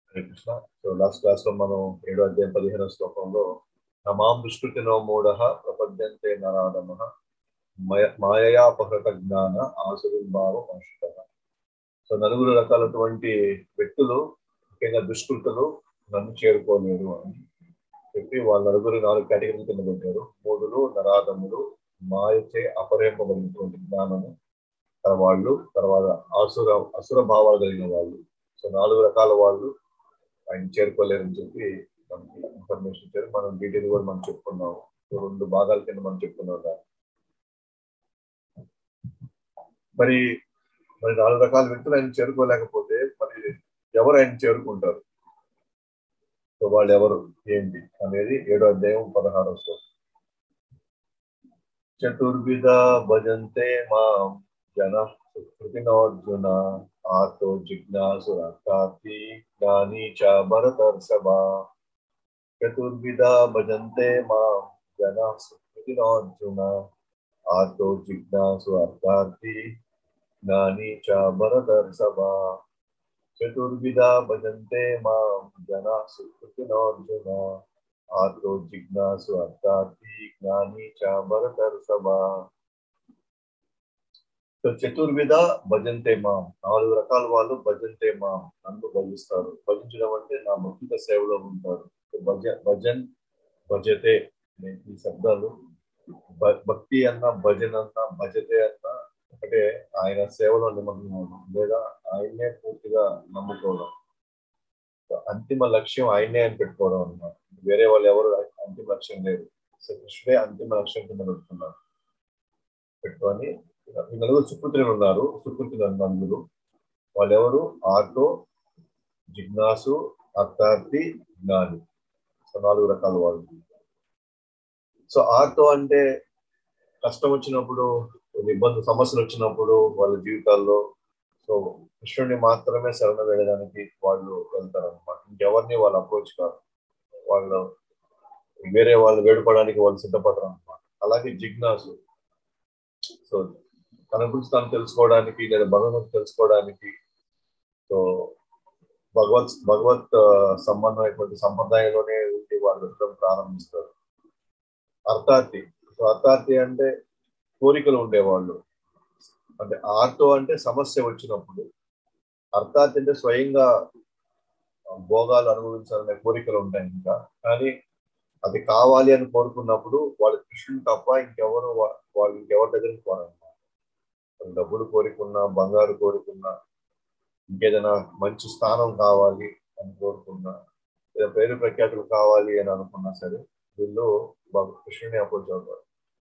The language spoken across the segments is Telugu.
Hare Krishna so last class లో మనం ఏడో అధ్యాయం పదిహేనో శ్లోకంలో నమాం దుష్కృతినో మూఢ ప్రపద్యంతే నరాధమ మాయయాపహృత జ్ఞాన ఆసురింభావ అంశుత సో నలుగురు రకాలటువంటి వ్యక్తులు ముఖ్యంగా దుష్కృతులు నన్ను చేరుకోలేరు అని చెప్పి వాళ్ళ నలుగురు నాలుగు కేటగిరీల కింద పెట్టారు మూడులు నరాధములు మాయచే అపరేపబడినటువంటి జ్ఞానము వాళ్ళు తర్వాత అసుర అసుర భావాలు కలిగిన వాళ్ళు సో నాలుగు రకాల వాళ్ళు ఆయన చేరుకోలేరని చెప్పి మనకి ఇన్ఫర్మేషన్ ఇచ్చారు మనం డీటెయిల్ కూడా మనం చెప్పుకున్నాము రెండు భాగాల కింద మనం చెప్పుకున్నాం దాన్ని మరి మరి నాలుగు రకాల వ్యక్తులు ఆయన చేరుకోలేకపోతే మరి ఎవరు ఆయన చేరుకుంటారు సో వాళ్ళు ఎవరు ఏంటి అనేది ఏడో అధ్యాయం పదహారో శ్లోకం చతుర్విధ భజంతే మా జన సుకృతినోర్జున ఆతో జిజ్ఞాసు అర్థాతి జ్ఞాని చ భరతర్షభ చతుర్విధ భజంతే మా జన సుకృతినోర్జున ఆతో జిజ్ఞాసు అర్థార్థి జ్ఞాని చ భరతర్షభ చతుర్విధ భజంతే మా జన సుకృతినోర్జున ఆతో జిజ్ఞాసు అర్థార్థి జ్ఞాని చ భరతర్షభ సో చతుర్విధ భజంతే మా నాలుగు రకాల వాళ్ళు భజంతే మా నన్ను భజిస్తారు భజించడం అంటే నా భక్తిక సేవలో ఉంటారు భజ భజన్ భజతే ఈ శబ్దాలు భక్తి అన్న భజన్ అన్న భజతే అన్న ఒకటే ఆయన సేవలో నిమగ్నం అవడం లేదా ఆయన్నే పూర్తిగా నమ్ముకోవడం అంతిమ లక్ష్యం ఆయనే అని పెట్టుకోవడం అన్నమాట వేరే వాళ్ళు ఎవరు అంతిమ లక్ష్యం లేదు సో కృష్ణుడే అంతిమ లక్ష్యం కింద పెట్టుకున్నారు పెట్టుకొని ఈ నలుగురు సుకృతులు ఉన్నారు సుకృతులు నలుగురు వాళ్ళెవరు ఆటో జిజ్ఞాసు అర్థార్థి జ్ఞాని సో నాలుగు రకాల వాళ్ళు సో ఆటో అంటే కష్టం వచ్చినప్పుడు ఇబ్బంది సమస్యలు వచ్చినప్పుడు వాళ్ళ జీవితాల్లో సో కృష్ణుడిని మాత్రమే శరణ వేయడానికి వాళ్ళు వెళ్తారు అనమాట ఇంకెవరిని వాళ్ళు అప్రోచ్ కాదు వాళ్ళు వేరే వాళ్ళు వేడుకోవడానికి వాళ్ళు సిద్ధపడరు అనమాట అలాగే జిజ్ఞాసు సో తన గురించి తాను తెలుసుకోవడానికి లేదా భగవంతుని తెలుసుకోవడానికి సో భగవత్ భగవత్ సంబంధమైనటువంటి సంప్రదాయంలోనే ఉండి వాళ్ళు వెళ్ళడం ప్రారంభిస్తారు అర్థార్థి సో అర్థార్థి అంటే కోరికలు ఉండేవాళ్ళు అంటే ఆర్తో అంటే సమస్య వచ్చినప్పుడు అర్థార్థి అంటే స్వయంగా భోగాలు అనుభవించాలనే కోరికలు ఉంటాయి ఇంకా కానీ అది కావాలి అని కోరుకున్నప్పుడు వాళ్ళు కృష్ణుడు తప్ప ఇంకెవరు వాళ్ళు ఇంకెవరి దగ్గరికి పోరన్నమాట డబ్బులు కోరుకున్నా బంగారు కోరుకున్నా ఇంకేదైనా మంచి స్థానం కావాలి అని కోరుకున్నా లేదా పేరు ప్రఖ్యాతులు కావాలి అని అనుకున్నా సరే వీళ్ళు కృష్ణుని అప్రోచ్ అవుతారు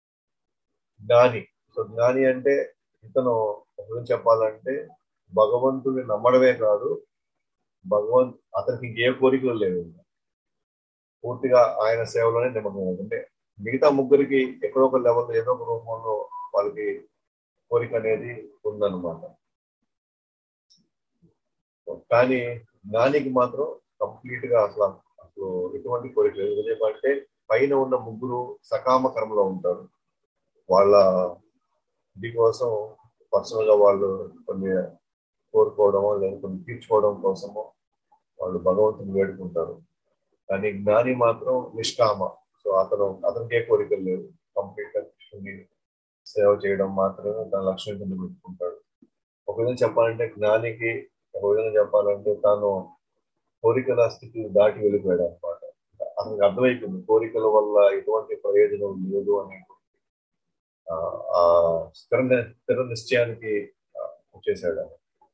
జ్ఞాని సో జ్ఞాని అంటే ఇతను గురించి చెప్పాలంటే భగవంతుని నమ్మడమే కాదు భగవంత్ అతనికి ఇంకే కోరికలు లేవు పూర్తిగా ఆయన సేవలోనే నిమగ్నం అంటే మిగతా ముగ్గురికి ఎక్కడో ఒక లెవెల్ ఏదో ఒక రూపంలో వాళ్ళకి కోరిక అనేది ఉందన్నమాట కానీ జ్ఞానికి మాత్రం కంప్లీట్ గా అసలు అసలు ఎటువంటి కోరిక లేదు ఎందుకంటే పైన ఉన్న ముగ్గురు సకామ కర్మలో ఉంటారు వాళ్ళ దీనికోసం పర్సనల్ గా వాళ్ళు కొన్ని కోరుకోవడమో లేదా కొన్ని తీర్చుకోవడం కోసమో వాళ్ళు భగవంతుని వేడుకుంటారు కానీ జ్ఞాని మాత్రం నిష్కామ సో అతను అతనికే కోరికలు లేవు కంప్లీట్ గా కృష్ణుని సేవ చేయడం మాత్రమే తన లక్ష్యం కింద పెట్టుకుంటాడు ఒక విధంగా చెప్పాలంటే జ్ఞానికి ఒక విధంగా చెప్పాలంటే తాను కోరికల స్థితి దాటి వెళ్ళిపోయాడు అనమాట అతనికి అర్థమైపోయింది కోరికల వల్ల ఎటువంటి ప్రయోజనం లేదు అనే ఆ స్థిర స్థిర నిశ్చయానికి వచ్చేసాడు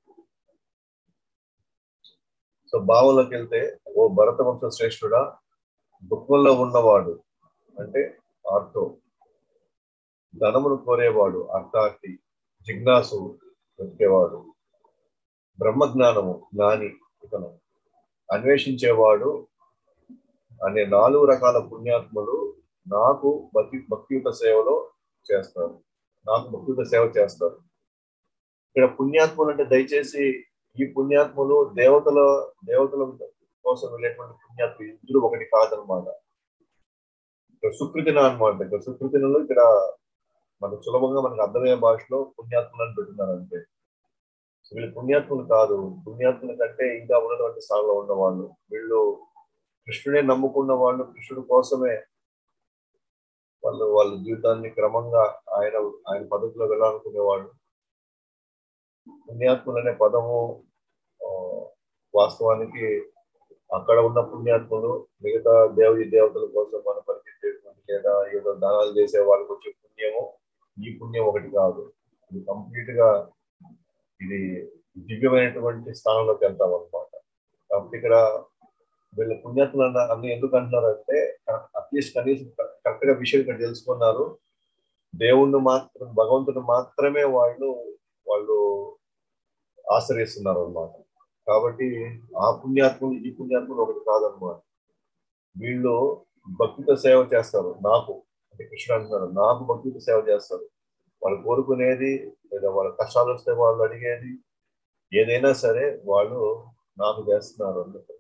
సో భావంలోకి వెళ్తే ఓ భరత వంశ శ్రేష్ఠుడా దుఃఖంలో ఉన్నవాడు అంటే ఆర్తో ధనమును కోరేవాడు అర్థార్థి జిజ్ఞాసు వెతికేవాడు బ్రహ్మజ్ఞానము జ్ఞాని ఇతను అన్వేషించేవాడు అనే నాలుగు రకాల పుణ్యాత్ములు నాకు భక్తి భక్తియుత సేవలో చేస్తారు నాకు భక్తియుత సేవ చేస్తారు ఇక్కడ పుణ్యాత్ములు అంటే దయచేసి ఈ పుణ్యాత్ములు దేవతల దేవతల కోసం వెళ్ళేటువంటి పుణ్యాత్ములు ఇద్దరు ఒకటి కాదనమాట ఇక్కడ సుకృతిన అనమాట ఇక్కడ సుకృతినలో ఇక్కడ మనకు సులభంగా మనకు అర్థమయ్యే భాషలో పుణ్యాత్ములు అని పెట్టున్నారు అంతే వీళ్ళు పుణ్యాత్ములు కాదు పుణ్యాత్ముల కంటే ఇంకా ఉన్నటువంటి స్థానంలో ఉన్నవాళ్ళు వీళ్ళు కృష్ణుడే నమ్ముకున్న వాళ్ళు కృష్ణుడి కోసమే వాళ్ళు వాళ్ళ జీవితాన్ని క్రమంగా ఆయన ఆయన పద్ధతిలో వెళ్ళాలనుకునే వాళ్ళు పుణ్యాత్ములు అనే పదము ఆ, వాస్తవానికి అక్కడ ఉన్న పుణ్యాత్ములు మిగతా దేవీ దేవతల కోసం మనం పరిగెత్తేటువంటి లేదా ఏదో దానాలు చేసే వాళ్ళకి వచ్చే పుణ్యము ఈ పుణ్యం ఒకటి కాదు ఇది కంప్లీట్ గా ఇది దివ్యమైనటువంటి స్థానంలోకి వెళ్తాం అనమాట కాబట్టి ఇక్కడ వీళ్ళ పుణ్యాత్ములు అన్న అన్ని ఎందుకు అంటున్నారంటే అట్లీస్ట్ కనీసం కరెక్ట్ గా విషయం ఇక్కడ తెలుసుకున్నారు దేవుణ్ణి మాత్రం భగవంతుడు మాత్రమే వాళ్ళు వాళ్ళు ఆశ్రయిస్తున్నారు అనమాట కాబట్టి ఆ పుణ్యాత్ములు ఈ పుణ్యాత్ములు ఒకటి కాదనమాట వీళ్ళు భక్తితో సేవ చేస్తారు నాకు అంటే కృష్ణుడు అంటున్నారు నాకు భక్తితో సేవ చేస్తారు వాళ్ళు కోరుకునేది లేదా వాళ్ళ కష్టాలు వస్తే వాళ్ళు అడిగేది ఏదైనా సరే వాళ్ళు నాకు చేస్తున్నారు అన్నట్టు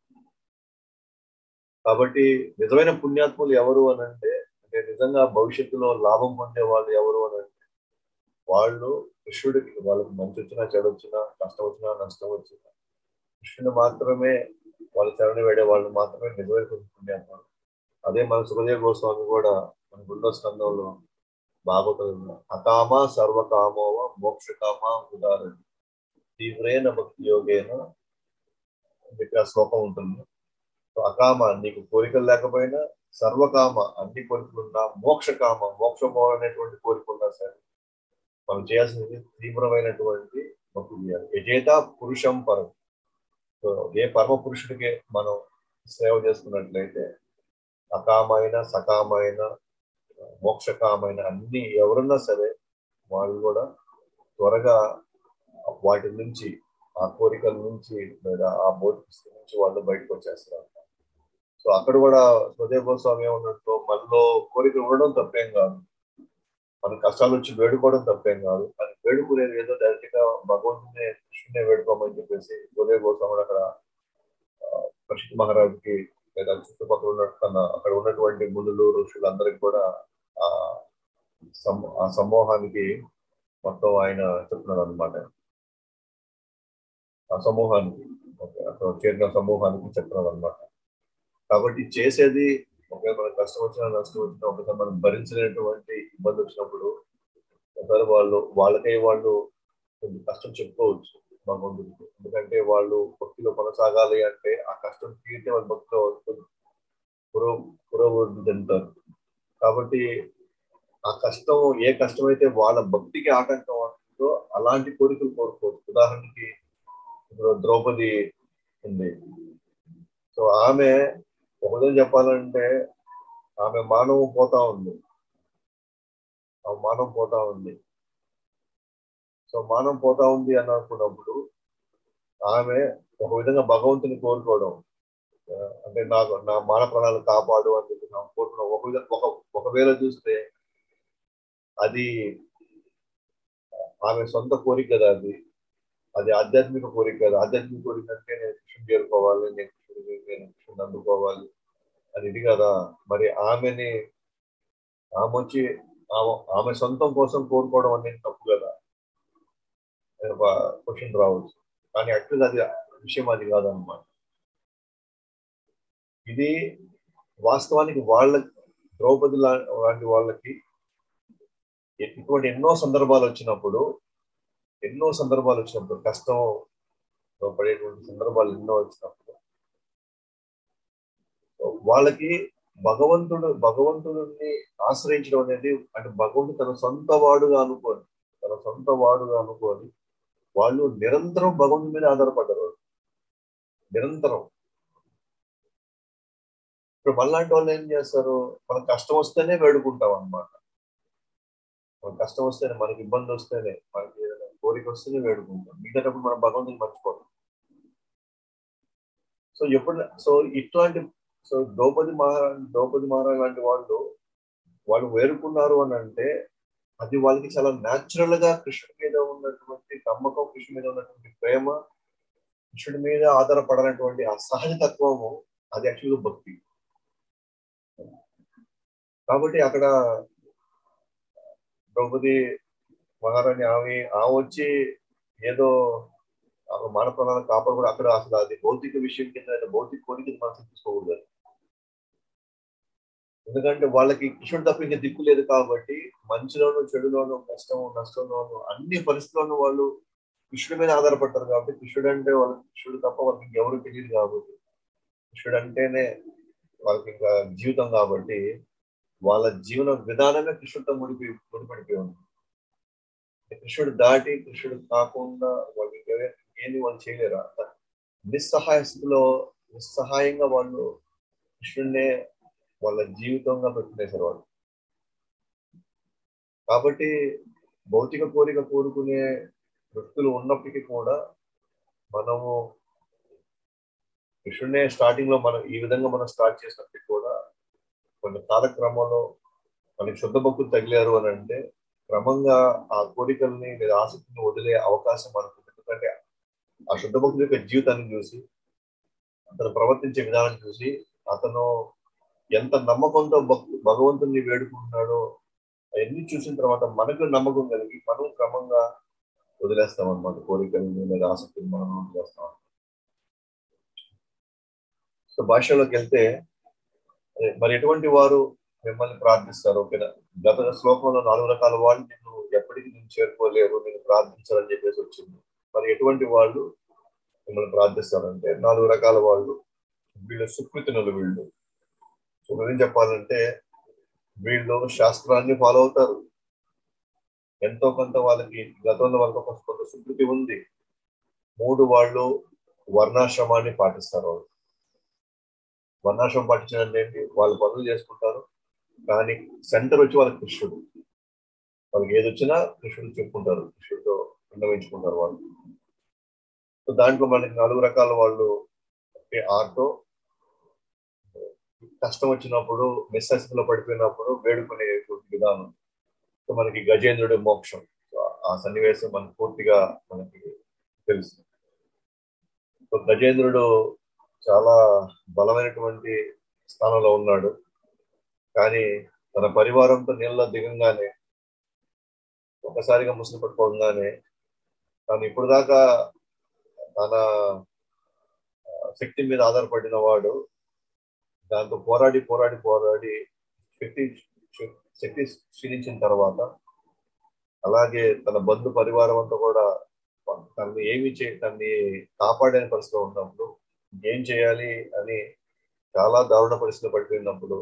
కాబట్టి నిజమైన పుణ్యాత్ములు ఎవరు అని అంటే అంటే నిజంగా భవిష్యత్తులో లాభం పొందే వాళ్ళు ఎవరు అని అంటే వాళ్ళు కృష్ణుడికి వాళ్ళకి మంచి వచ్చినా చెడు వచ్చినా కష్టం వచ్చినా నష్టం వచ్చినా కృష్ణుడు మాత్రమే వాళ్ళ చరణ వేడే వాళ్ళు మాత్రమే నిజమైన పుణ్యాత్ములు అదే మన సుఖదేవ గోస్వామి కూడా మన రెండో స్కందంలో భాగవతం అకామ సర్వకామోవ మోక్షకామ ఉదాహరణ తీవ్రేన భక్తి యోగేన ఇక్కడ శ్లోకం ఉంటుంది సో అకామ నీకు కోరికలు లేకపోయినా సర్వకామ అన్ని కోరికలున్నా మోక్షకామ మోక్షం అనేటువంటి కోరికలున్నా సరే మనం చేయాల్సింది తీవ్రమైనటువంటి భక్తి చేయాలి యజేత పురుషం పరం సో ఏ పరమ పురుషుడికి మనం సేవ చేసుకున్నట్లయితే అకామైన సకామైన మోక్షకామైన అన్ని ఎవరున్నా సరే వాళ్ళు కూడా త్వరగా వాటి నుంచి ఆ కోరికల నుంచి లేదా ఆ బోధిస్తు నుంచి వాళ్ళు బయటకు వచ్చేస్తారు సో అక్కడ కూడా హృదయ గోస్వామి ఏమన్నట్టు మనలో కోరికలు ఉండడం తప్పేం కాదు మన కష్టాలు వచ్చి వేడుకోవడం తప్పేం కాదు అది వేడుకునేది ఏదో డైరెక్ట్ గా భగవంతుని కృష్ణునే వేడుకోమని చెప్పేసి హృదయ గోస్వామి అక్కడ పరిషత్ మహారాజుకి లేదా చుట్టుపక్కల ఉన్న అక్కడ ఉన్నటువంటి మునులు ఋషులు అందరికి కూడా ఆ ఆ సమూహానికి మొత్తం ఆయన చెప్తున్నాడు అనమాట ఆ సమూహానికి అక్కడ చేరిన సమూహానికి చెప్తున్నాడు అనమాట కాబట్టి చేసేది ఒకవేళ మనకు కష్టం వచ్చినా నష్టం వచ్చినా ఒకసారి మనం భరించినటువంటి ఇబ్బంది వచ్చినప్పుడు ఒకసారి వాళ్ళు వాళ్ళకై వాళ్ళు కొంచెం కష్టం చెప్పుకోవచ్చు భగవంతుడికి ఎందుకంటే వాళ్ళు భక్తిలో కొనసాగాలి అంటే ఆ కష్టం తీరితే వాళ్ళ భక్తిలో పురో పురోభివృద్ధి చెందుతారు కాబట్టి ఆ కష్టం ఏ కష్టమైతే వాళ్ళ భక్తికి ఆటంకం అవుతుందో అలాంటి కోరికలు కోరుకోవచ్చు ఉదాహరణకి ఇప్పుడు ద్రౌపది ఉంది సో ఆమె ఒకదో చెప్పాలంటే ఆమె మానవం పోతా ఉంది ఆ మానవం పోతా ఉంది సో మానవం పోతా ఉంది అని అనుకున్నప్పుడు ఆమె ఒక విధంగా భగవంతుని కోరుకోవడం అంటే నాకు నా మాన ప్రాణాలు కాపాడు అని చెప్పి నాకు కోరుకోవడం ఒక విధంగా ఒక ఒకవేళ చూస్తే అది ఆమె సొంత కోరిక కదా అది అది ఆధ్యాత్మిక కోరిక కదా ఆధ్యాత్మిక కోరిక అంటే నేను కృష్ణుని చేరుకోవాలి నేను కృష్ణుడిని నేను కృష్ణుని అందుకోవాలి అది ఇది కదా మరి ఆమెని ఆమె వచ్చి ఆమె ఆమె సొంతం కోసం కోరుకోవడం అనేది తప్పు కదా క్వశ్చన్ రావచ్చు కానీ యాక్చువల్ అది విషయం అది కాదనమాట ఇది వాస్తవానికి వాళ్ళ ద్రౌపది లాంటి వాళ్ళకి ఇటువంటి ఎన్నో సందర్భాలు వచ్చినప్పుడు ఎన్నో సందర్భాలు వచ్చినప్పుడు కష్టం పడేటువంటి సందర్భాలు ఎన్నో వచ్చినప్పుడు వాళ్ళకి భగవంతుడు భగవంతుడిని ఆశ్రయించడం అనేది అంటే భగవంతుడు తన సొంత వాడుగా అనుకోని తన సొంత వాడుగా అనుకోని వాళ్ళు నిరంతరం భగవంతుడి మీద ఆధారపడ్డారు నిరంతరం ఇప్పుడు మళ్ళాంటి వాళ్ళు ఏం చేస్తారు మనకు కష్టం వస్తేనే వేడుకుంటాం అనమాట మనకు కష్టం వస్తేనే మనకి ఇబ్బంది వస్తేనే మనకి ఏదైనా కోరిక వస్తేనే వేడుకుంటాం మిగతాటప్పుడు మనం భగవంతుని మర్చిపోతాం సో ఎప్పుడు సో ఇట్లాంటి సో ద్రౌపది మహారాజ్ ద్రౌపది మహారాజ్ లాంటి వాళ్ళు వాళ్ళు వేరుకున్నారు అని అంటే అది వాళ్ళకి చాలా న్యాచురల్ గా కృష్ణుడి మీద ఉన్నటువంటి నమ్మకం కృష్ణుడి మీద ఉన్నటువంటి ప్రేమ కృష్ణుడి మీద ఆధారపడనటువంటి ఆ సహజ తత్వము అది యాక్చువల్గా భక్తి కాబట్టి అక్కడ ద్రౌపది మహారాణి ఆమె ఆమె వచ్చి ఏదో మానవ ప్రాణాలను కాపాడు కూడా అక్కడ అసలు అది భౌతిక విషయం కింద భౌతిక కోరిక మనం తీసుకోకూడదు ఎందుకంటే వాళ్ళకి కృష్ణుడు తప్ప ఇంకా దిక్కు లేదు కాబట్టి మంచిలోను చెడులోను కష్టం నష్టంలోను అన్ని పరిస్థితుల్లోనూ వాళ్ళు కృష్ణుడి మీద ఆధారపడతారు కాబట్టి కృష్ణుడు అంటే వాళ్ళకి కృష్ణుడు తప్ప వాళ్ళకి ఇంకెవరు తెలియదు కాబట్టి కృష్ణుడు అంటేనే వాళ్ళకి ఇంకా జీవితం కాబట్టి వాళ్ళ జీవన విధానమే కృష్ణుడితో ముడిపి ముడిపడిపోయి ఉంది కృష్ణుడు దాటి కృష్ణుడు కాకుండా వాళ్ళకి ఏమి వాళ్ళు చేయలేరు నిస్సహాయ స్థితిలో నిస్సహాయంగా వాళ్ళు కృష్ణుడినే వాళ్ళ జీవితంగా పెట్టుకునేసారు వాళ్ళు కాబట్టి భౌతిక కోరిక కోరుకునే వ్యక్తులు ఉన్నప్పటికీ కూడా మనము కృష్ణుడే స్టార్టింగ్ లో మనం ఈ విధంగా మనం స్టార్ట్ చేసినప్పటికీ కూడా కొన్ని కాలక్రమంలో మనకి శుద్ధ భక్తులు తగిలారు అని అంటే క్రమంగా ఆ కోరికల్ని లేదా ఆసక్తిని వదిలే అవకాశం మనకు ఎందుకంటే ఆ శుద్ధ భక్తుల యొక్క జీవితాన్ని చూసి అతను ప్రవర్తించే విధానం చూసి అతను ఎంత నమ్మకంతో భక్తు భగవంతుని వేడుకుంటున్నాడో అవన్నీ చూసిన తర్వాత మనకు నమ్మకం కలిగి మనం క్రమంగా వదిలేస్తాం అనమాట కోరికల్ని లేదా ఆసక్తిని మనం వదిలేస్తాం సో భాషలోకి వెళ్తే మరి ఎటువంటి వారు మిమ్మల్ని ప్రార్థిస్తారు ఓకేనా గత శ్లోకంలో నాలుగు రకాల వాళ్ళు నిన్ను ఎప్పటికీ నేను చేరుకోలేరు నేను ప్రార్థించాలని చెప్పేసి వచ్చింది మరి ఎటువంటి వాళ్ళు మిమ్మల్ని ప్రార్థిస్తారంటే నాలుగు రకాల వాళ్ళు వీళ్ళు సుకృతినులు వీళ్ళు సో ఏం చెప్పాలంటే వీళ్ళు శాస్త్రాన్ని ఫాలో అవుతారు ఎంతో కొంత వాళ్ళకి గతంలో వాళ్ళకి కొంత కొంత సుకృతి ఉంది మూడు వాళ్ళు వర్ణాశ్రమాన్ని పాటిస్తారు వాళ్ళు వర్ణాశ్రమం పాటించడం ఏంటి వాళ్ళు పనులు చేసుకుంటారు కానీ సెంటర్ వచ్చి వాళ్ళకి కృష్ణుడు వాళ్ళకి ఏది వచ్చినా కృష్ణుడు చెప్పుకుంటారు కృష్ణుడితో విన్నవించుకుంటారు వాళ్ళు సో దాంట్లో మనకి నాలుగు రకాల వాళ్ళు ఆటో కష్టం వచ్చినప్పుడు నిస్సస్థితిలో పడిపోయినప్పుడు వేడుకునే విధానం సో మనకి గజేంద్రుడి మోక్షం ఆ సన్నివేశం మనకు పూర్తిగా మనకి తెలుసు సో గజేంద్రుడు చాలా బలమైనటువంటి స్థానంలో ఉన్నాడు కానీ తన పరివారంతో నీళ్ళలో దిగంగానే ఒకసారిగా ముసుగు పట్టుకోగానే తాను ఇప్పుడు దాకా తన శక్తి మీద ఆధారపడిన వాడు దాంతో పోరాడి పోరాడి పోరాడి శక్తి శక్తి క్షీణించిన తర్వాత అలాగే తన బంధు పరివారం అంతా కూడా తనని ఏమి చే తనని కాపాడే పరిస్థితిలో ఉన్నప్పుడు ఏం చేయాలి అని చాలా దారుణ పరిస్థితిలో పడిపోయినప్పుడు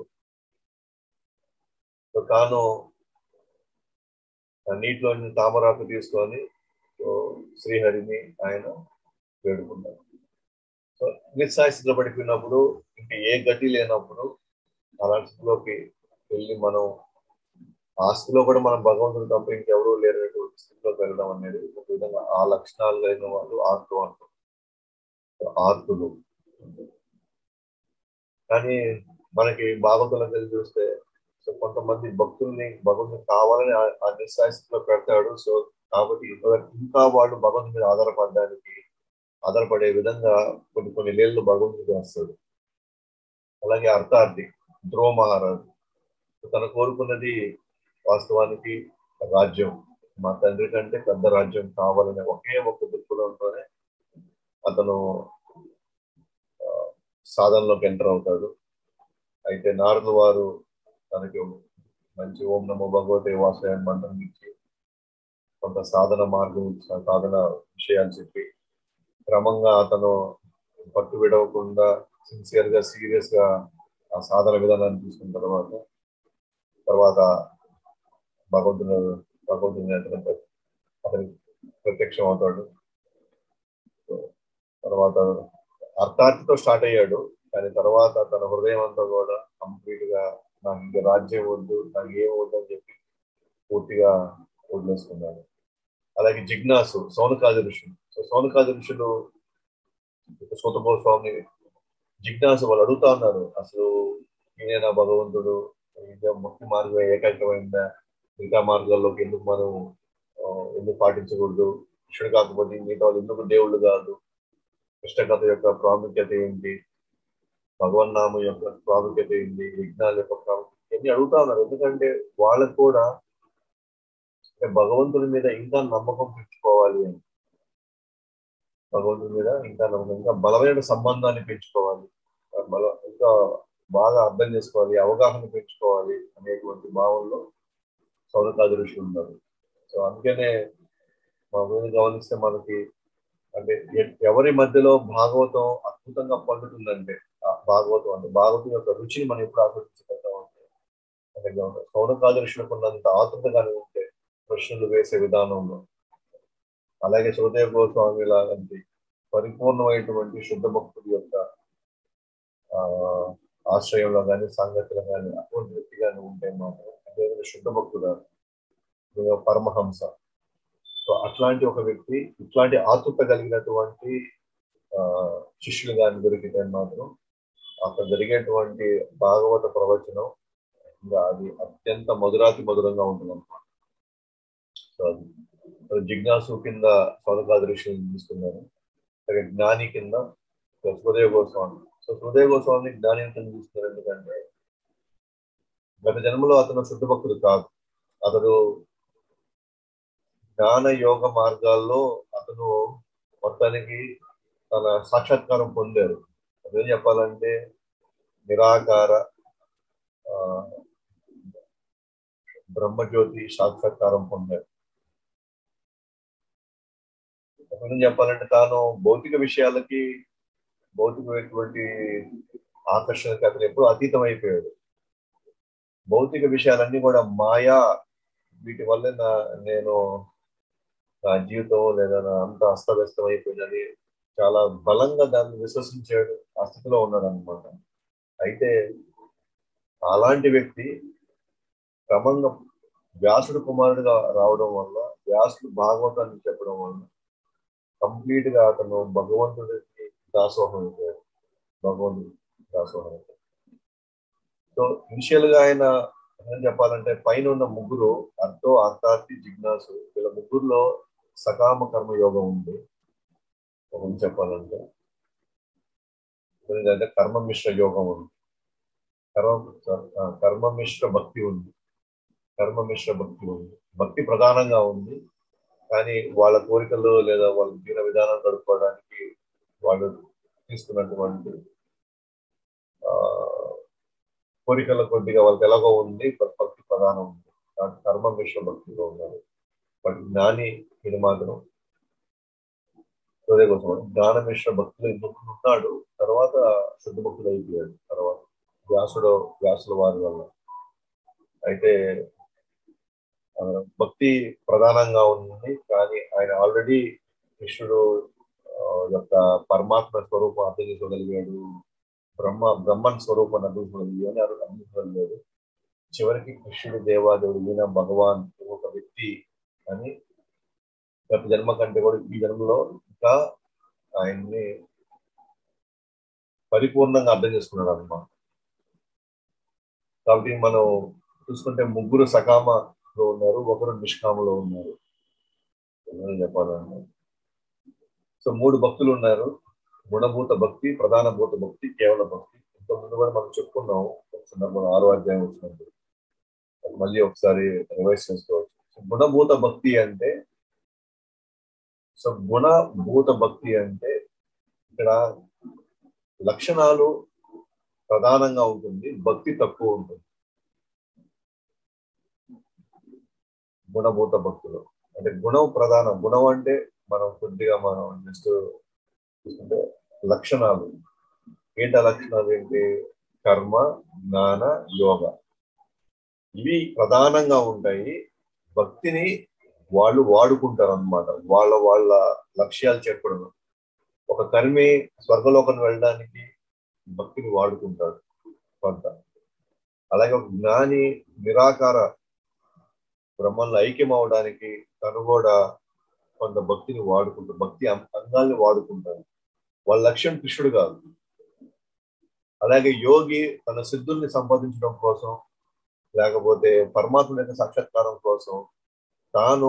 తాను నీటిలో తామరాకు తీసుకొని శ్రీహరిని ఆయన వేడుకున్నారు సో నిస్సాయ స్థితిలో పడిపోయినప్పుడు ఇంకా ఏ గతి లేనప్పుడు అలాంటి స్థితిలోకి వెళ్ళి మనం ఆ స్థితిలో కూడా మనం భగవంతుడు తప్ప ఇంకెవరూ లేనటువంటి స్థితిలోకి వెళ్ళడం అనేది ఒక విధంగా ఆ లక్షణాలు కలిగిన వాళ్ళు ఆర్తు అంటారు ఆర్తులు కానీ మనకి భాగవతులకు వెళ్ళి చూస్తే సో కొంతమంది భక్తుల్ని భగవంతుని కావాలని ఆ నిస్సాయ స్థితిలో పెడతాడు సో కాబట్టి ఇంకా వాళ్ళు భగవంతుని మీద ఆధారపడడానికి ఆధారపడే విధంగా కొన్ని కొన్ని లేళ్ళు భగవంతుడు చేస్తాడు అలాగే అర్థార్థి ధ్రువ మహారాజు తను కోరుకున్నది వాస్తవానికి రాజ్యం మా తండ్రి కంటే పెద్ద రాజ్యం కావాలనే ఒకే ఒక్క దృక్పథంతోనే అతను సాధనలోకి ఎంటర్ అవుతాడు అయితే నారదు వారు తనకి మంచి ఓం నమో భగవతే వాసయ మంత్రం ఇచ్చి కొంత సాధన మార్గం సాధన విషయాలు చెప్పి క్రమంగా అతను పట్టు విడవకుండా సిన్సియర్ గా సీరియస్ గా ఆ సాధన విధానాన్ని తీసుకున్న తర్వాత తర్వాత భగవంతుడు భగవంతుని అతను అతని ప్రత్యక్షం అవుతాడు తర్వాత అర్థార్థితో స్టార్ట్ అయ్యాడు కానీ తర్వాత తన హృదయం అంతా కూడా కంప్లీట్ గా నాకు ఇంకా రాజ్యం వద్దు నాకు ఏం వద్దు అని చెప్పి పూర్తిగా వదిలేసుకున్నాడు అలాగే జిజ్ఞాసు సౌనకాది ఋషులు సో సౌనకాది ఋషులు సూతభో స్వామి జిజ్ఞాసు వాళ్ళు అడుగుతా ఉన్నారు అసలు ఈయన భగవంతుడు ఇంకా ముఖ్య మార్గం ఏకాగ్రమైందా మిగతా మార్గాల్లోకి ఎందుకు మనం ఎందుకు పాటించకూడదు కృష్ణుడు కాకపోతే మిగతా వాళ్ళు ఎందుకు దేవుళ్ళు కాదు కృష్ణ కథ యొక్క ప్రాముఖ్యత ఏంటి భగవన్నామం యొక్క ప్రాముఖ్యత ఏంటి యజ్ఞాల యొక్క ప్రాముఖ్యత ఇవన్నీ అడుగుతా ఉన్నారు ఎందుకంటే వాళ్ళకు కూడా భగవంతుడి మీద ఇంకా నమ్మకం పెంచుకోవాలి అని భగవంతుడి మీద ఇంకా నమ్మకం ఇంకా బలమైన సంబంధాన్ని పెంచుకోవాలి బల ఇంకా బాగా అర్థం చేసుకోవాలి అవగాహన పెంచుకోవాలి అనేటువంటి భావంలో సౌరకాది ఋషులు ఉన్నారు సో అందుకనే మా మీద గమనిస్తే మనకి అంటే ఎ- ఎవరి మధ్యలో భాగవతం అద్భుతంగా పండుతుందంటే ఆ భాగవతం అంటే భాగవతం యొక్క రుచిని మనం ఎప్పుడు ఆస్వాదించగలుగుతా ఉంటే అంటే సౌరకాది ఋషులకు ఉన్నంత ఆతృతగానే ఉంటే ప్రశ్నలు వేసే విధానంలో అలాగే శివదేవ గోస్వామి లాంటి పరిపూర్ణమైనటువంటి శుద్ధ భక్తుడి యొక్క ఆ ఆశ్రయంలో కానీ సంగతిలో కానీ అటువంటి వ్యక్తి కానీ ఉంటే మాత్రం అదే శుద్ధ భక్తుడు లేదా పరమహంస సో అట్లాంటి ఒక వ్యక్తి ఇట్లాంటి ఆతృత కలిగినటువంటి ఆ శిష్యులు కానీ దొరికితే మాత్రం అక్కడ జరిగేటువంటి భాగవత ప్రవచనం ఇంకా అది అత్యంత మధురాతి మధురంగా ఉంటుంది అనమాట సో అది సో జిజ్ఞాసు కింద సౌరకాది ఋషులు తీసుకున్నారు అలాగే జ్ఞాని కింద సుదేవ గోస్వామి సో సుదేవ గోస్వామి జ్ఞాని కింద తీసుకున్నారు ఎందుకంటే గత జన్మలో అతను శుద్ధ భక్తుడు కాదు అతడు జ్ఞాన యోగ మార్గాల్లో అతను మొత్తానికి తన సాక్షాత్కారం పొందారు అదేం చెప్పాలంటే నిరాకార ఆ, బ్రహ్మజ్యోతి సాక్షాత్కారం పొందారు అతను చెప్పాలంటే తాను భౌతిక విషయాలకి భౌతికమైనటువంటి ఆకర్షణకి అతను ఎప్పుడూ అతీతం అయిపోయాడు భౌతిక విషయాలన్నీ కూడా మాయా వీటి వల్లే నా నేను నా జీవితం లేదా నా అంత అస్తవ్యస్తం అయిపోయిందని చాలా బలంగా దాన్ని విశ్వసించాడు ఆ స్థితిలో ఉన్నాడు అనమాట అయితే అలాంటి వ్యక్తి క్రమంగా వ్యాసుడు కుమారుడిగా రావడం వల్ల వ్యాసుడు భాగవతాన్ని చెప్పడం వల్ల కంప్లీట్ గా అతను భగవంతుడికి దాసోహం అయిపోయాడు భగవంతుడి దాసోహం అయిపోయాడు సో ఇనిషియల్ గా ఆయన ఏం చెప్పాలంటే పైన ఉన్న ముగ్గురు అర్థో అర్థార్థి జిజ్ఞాసు వీళ్ళ ముగ్గురులో సకామ కర్మ యోగం ఉంది ఒకటి చెప్పాలంటే ఏంటంటే కర్మ మిశ్ర యోగం ఉంది కర్మ ఆ, కర్మ మిశ్ర భక్తి ఉంది కర్మ మిశ్ర భక్తి ఉంది భక్తి ప్రధానంగా ఉంది కానీ వాళ్ళ కోరికలు లేదా వాళ్ళ జీవన విధానం గడుపుకోవడానికి వాళ్ళు తీసుకున్నటువంటి ఆ కోరికల కొద్దిగా వాళ్ళకి ఎలాగో ఉంది బట్ భక్తి ప్రధానం ఉంది కాబట్టి కర్మ మిశ్ర భక్తిలో ఉన్నారు బట్ జ్ఞాని ఇది మాత్రం హృదయ కోసం జ్ఞాన మిశ్ర భక్తులు ఇంకొక ఉన్నాడు తర్వాత శుద్ధ భక్తులు అయిపోయాడు తర్వాత వ్యాసుడు వ్యాసుల వారి వల్ల అయితే ఆ, భక్తి ప్రధానంగా ఉంది కానీ ఆయన ఆల్రెడీ కృష్ణుడు ఆ, యొక్క పరమాత్మ స్వరూపం అర్థం చేసుకోగలిగాడు బ్రహ్మ బ్రహ్మన్ స్వరూపాన్ని అర్థం చేసుకోగలిగాడు అని అర్థం చేసుకోగలిగాడు చివరికి కృష్ణుడు దేవాదేవుడు ఈయన భగవాన్ ఒక వ్యక్తి అని గత జన్మ కంటే కూడా ఈ జన్మలో ఇంకా ఆయన్ని పరిపూర్ణంగా అర్థం చేసుకున్నాడు అన్నమాట కాబట్టి మనం చూసుకుంటే ముగ్గురు సకామలో ఉన్నారు ఒకరు నిష్కామలో ఉన్నారు ఏమని చెప్పాలంటే సో మూడు భక్తులు ఉన్నారు గుణభూత భక్తి ప్రధాన భూత భక్తి కేవల భక్తి ఇంతకుముందు కూడా మనం చెప్పుకున్నాం ఒక సందర్భంలో ఆరో అధ్యాయం వచ్చినప్పుడు అది మళ్ళీ ఒకసారి రివైజ్ చేసుకోవచ్చు సో గుణభూత భక్తి అంటే సో గుణభూత భక్తి అంటే ఇక్కడ లక్షణాలు ప్రధానంగా ఉంటుంది భక్తి తక్కువ ఉంటుంది గుణభూత భక్తులు అంటే గుణం ప్రధానం గుణం అంటే మనం కొద్దిగా మనం జస్ట్ చూసుకుంటే లక్షణాలు ఏంటి ఆ లక్షణాలు ఏంటి కర్మ జ్ఞాన యోగ ఇవి ప్రధానంగా ఉంటాయి భక్తిని వాళ్ళు వాడుకుంటారు అనమాట వాళ్ళ వాళ్ళ లక్ష్యాలు చెప్పడం ఒక కర్మి స్వర్గలోకం వెళ్ళడానికి భక్తిని వాడుకుంటాడు కొంత అలాగే ఒక జ్ఞాని నిరాకార బ్రహ్మంలో ఐక్యం అవడానికి తను కూడా కొంత భక్తిని వాడుకుంటారు భక్తి అం- అంగాల్ని వాడుకుంటారు వాళ్ళ లక్ష్యం కృష్ణుడు కాదు అలాగే యోగి తన సిద్ధుల్ని సంపాదించడం కోసం లేకపోతే పరమాత్మ యొక్క సాక్షాత్కారం కోసం తాను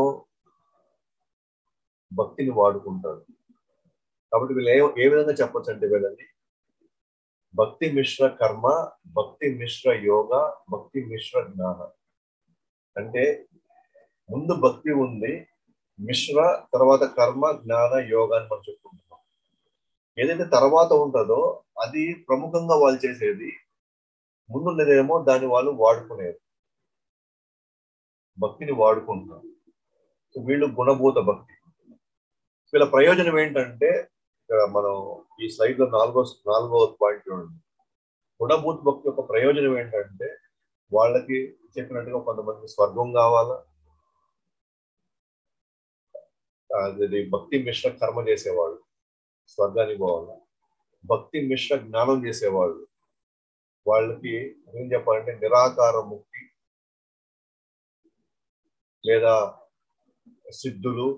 భక్తిని వాడుకుంటాడు కాబట్టి వీళ్ళు ఏ ఏ విధంగా చెప్పొచ్చు అంటే వీళ్ళని భక్తి మిశ్ర కర్మ భక్తి మిశ్ర యోగ భక్తి మిశ్ర జ్ఞాన అంటే ముందు భక్తి ఉంది మిశ్ర తర్వాత కర్మ జ్ఞాన యోగా అని మనం చెప్పుకుంటున్నాం ఏదైతే తర్వాత ఉంటుందో అది ప్రముఖంగా వాళ్ళు చేసేది ముందున్నదేమో దాన్ని వాళ్ళు వాడుకునేది భక్తిని వాడుకుంటున్నారు సో వీళ్ళు గుణభూత భక్తి వీళ్ళ ప్రయోజనం ఏంటంటే ఇక్కడ మనం ఈ స్లైడ్ లో నాలుగో నాలుగో పాయింట్ చూడండి గుణభూత భక్తి యొక్క ప్రయోజనం ఏంటంటే వాళ్ళకి చెప్పినట్టుగా కొంతమంది స్వర్గం కావాలా అది భక్తి మిశ్ర కర్మ చేసేవాళ్ళు స్వర్గానికి పోవాలి భక్తి మిశ్ర జ్ఞానం చేసేవాళ్ళు వాళ్ళకి ఏం చెప్పాలంటే నిరాకార ముక్తి లేదా సిద్ధులు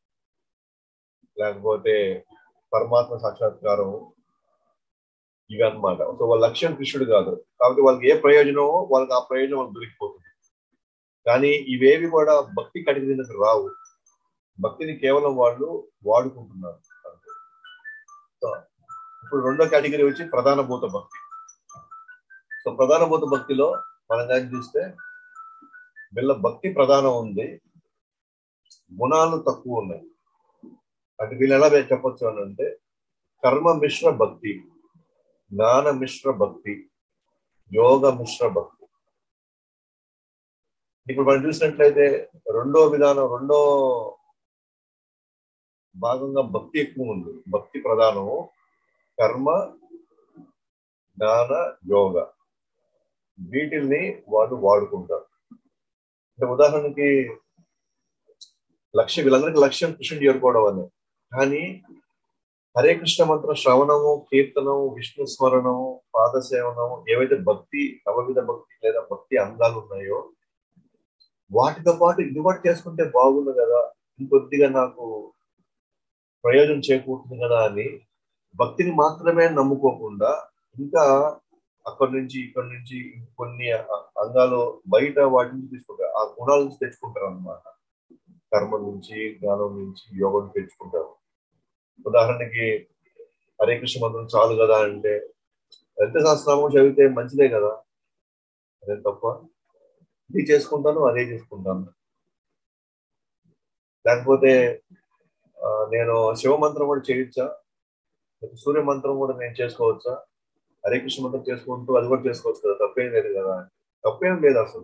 లేకపోతే పరమాత్మ సాక్షాత్కారం ఇవి అనమాట సో వాళ్ళ లక్ష్యం కృష్ణుడు కాదు కాబట్టి వాళ్ళకి ఏ ప్రయోజనమో వాళ్ళకి ఆ ప్రయోజనం వాళ్ళకి దొరికిపోతుంది కానీ ఇవేవి కూడా భక్తి కడిగినట్టు రావు భక్తిని కేవలం వాళ్ళు వాడుకుంటున్నారు సో ఇప్పుడు రెండో కేటగిరీ వచ్చి ప్రధాన భూత భక్తి సో ప్రధాన భూత భక్తిలో మనం కానీ చూస్తే వీళ్ళ భక్తి ప్రధానం ఉంది గుణాలు తక్కువ ఉన్నాయి అంటే వీళ్ళు ఎలా చెప్పొచ్చు అని అంటే కర్మ మిశ్ర భక్తి జ్ఞాన మిశ్ర భక్తి యోగ మిశ్ర భక్తి ఇప్పుడు మనం చూసినట్లయితే రెండో విధానం రెండో భాగంగా భక్తి ఎక్కువ ఉంది భక్తి ప్రధానము కర్మ జ్ఞాన యోగ వీటిల్ని వాళ్ళు వాడుకుంటారు అంటే ఉదాహరణకి లక్ష్యం వీళ్ళందరికీ లక్ష్యం కృష్ణుడు చేరుకోవడం అని కానీ హరే కృష్ణ మంత్ర శ్రవణము కీర్తనము విష్ణు స్మరణము పాదసేవనము ఏవైతే భక్తి నవవిధ భక్తి లేదా భక్తి అంగాలు ఉన్నాయో వాటితో పాటు ఇది కూడా చేసుకుంటే బాగుంది కదా ఇంకొద్దిగా నాకు ప్రయోజనం చేకూరుతుంది కదా అని భక్తిని మాత్రమే నమ్ముకోకుండా ఇంకా అక్కడి నుంచి ఇక్కడి నుంచి కొన్ని అంగాలు బయట వాటి నుంచి తీసుకుంటారు ఆ గుణాల నుంచి తెచ్చుకుంటారు అనమాట కర్మ నుంచి జ్ఞానం నుంచి యోగం తెచ్చుకుంటారు ఉదాహరణకి హరే కృష్ణ మంత్రం చాలు కదా అంటే లలిత శాస్త్రనామం చదివితే మంచిదే కదా అదే తప్ప ఇది చేసుకుంటాను అదే చేసుకుంటాను లేకపోతే నేను శివ మంత్రం కూడా చేయొచ్చా సూర్య మంత్రం కూడా నేను చేసుకోవచ్చా హరే కృష్ణ మంత్రం చేసుకుంటూ అది కూడా చేసుకోవచ్చు కదా తప్పేం లేదు కదా తప్పేం లేదు అసలు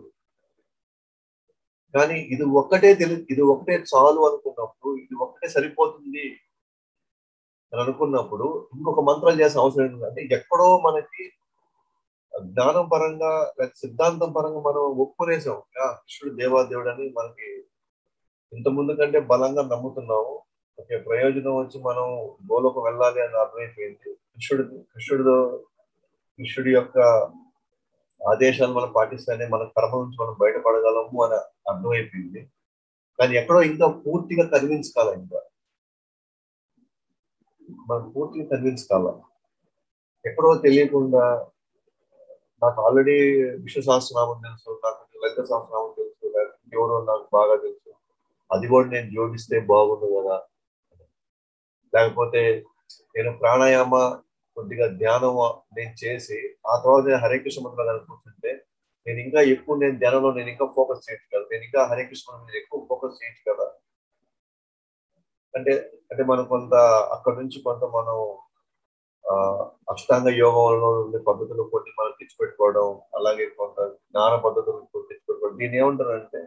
కానీ ఇది ఒక్కటే తెలి ఇది ఒకటే చాలు అనుకున్నప్పుడు ఇది ఒక్కటే సరిపోతుంది అని అనుకున్నప్పుడు ఇంకొక మంత్రాలు చేసిన అవసరం ఏంటంటే ఎక్కడో మనకి జ్ఞానం పరంగా లేక సిద్ధాంతం పరంగా మనం ఒప్పుకునేసాం కృష్ణుడు దేవాదేవుడు అని మనకి ఇంత ముందు కంటే బలంగా నమ్ముతున్నాము ఓకే ప్రయోజనం వచ్చి మనం గోలోకి వెళ్ళాలి అని అర్థమైపోయింది కృష్ణుడు కృష్ణుడు కృష్ణుడి యొక్క ఆదేశాలు మనం పాటిస్తేనే మన కర్మ నుంచి మనం బయటపడగలము అని అర్థమైపోయింది కానీ ఎక్కడో ఇంకా పూర్తిగా కన్విన్స్ కాల ఇంకా మనం పూర్తిగా కన్విన్స్ కాల ఎక్కడో తెలియకుండా నాకు ఆల్రెడీ విశ్వ సహస్రనామం తెలుసు నాకు లలిత సహస్రనామం తెలుసు లేకపోతే ఎవరో నాకు బాగా తెలుసు అది కూడా నేను జోడిస్తే బాగుంది కదా లేకపోతే నేను ప్రాణాయామ కొద్దిగా ధ్యానం నేను చేసి ఆ తర్వాత నేను హరే కృష్ణ మంత్రాలు అనుకుంటుంటే నేను ఇంకా ఎక్కువ నేను ధ్యానంలో నేను ఇంకా ఫోకస్ చేయొచ్చు కదా నేను ఇంకా హరే కృష్ణ మీద ఎక్కువ ఫోకస్ చేయొచ్చు కదా అంటే అంటే మనం కొంత అక్కడ నుంచి కొంత మనం ఆ అష్టాంగ యోగంలో ఉండే పద్ధతులు కొన్ని మనం తెచ్చిపెట్టుకోవడం అలాగే కొంత జ్ఞాన పద్ధతులు కొన్ని తెచ్చిపెట్టుకోవడం దీన్ని ఏమంటారంటే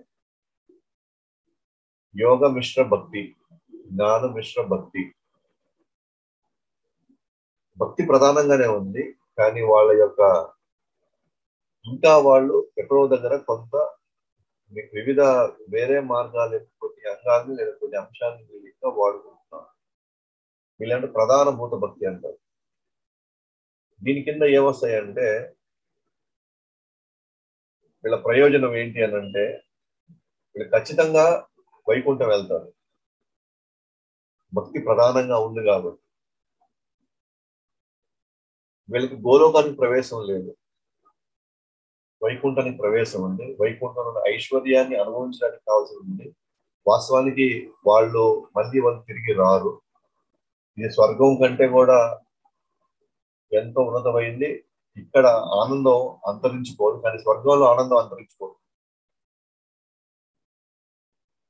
యోగ మిశ్ర భక్తి జ్ఞాన మిశ్ర భక్తి భక్తి ప్రధానంగానే ఉంది కానీ వాళ్ళ యొక్క ఇంకా వాళ్ళు ఎక్కడో దగ్గర కొంత వివిధ వేరే మార్గాలు కొన్ని అంగాన్ని లేదా కొన్ని అంశాలను వీళ్ళు ఇంకా వాడుకుంటున్నారు వీళ్ళంటే ప్రధాన భూత భక్తి అంటారు దీని కింద ఏమొస్తాయంటే వీళ్ళ ప్రయోజనం ఏంటి అని అంటే వీళ్ళు ఖచ్చితంగా వైకుంఠం వెళ్తారు భక్తి ప్రధానంగా ఉంది కాబట్టి వీళ్ళకి గోలోకానికి ప్రవేశం లేదు వైకుంఠానికి ప్రవేశం ఉంది వైకుంఠంలో ఐశ్వర్యాన్ని అనుభవించడానికి కావాల్సి ఉంది వాస్తవానికి వాళ్ళు మళ్ళీ వాళ్ళు తిరిగి రారు ఇది స్వర్గం కంటే కూడా ఎంతో ఉన్నతమైంది ఇక్కడ ఆనందం అంతరించిపోదు కానీ స్వర్గంలో ఆనందం అంతరించిపోదు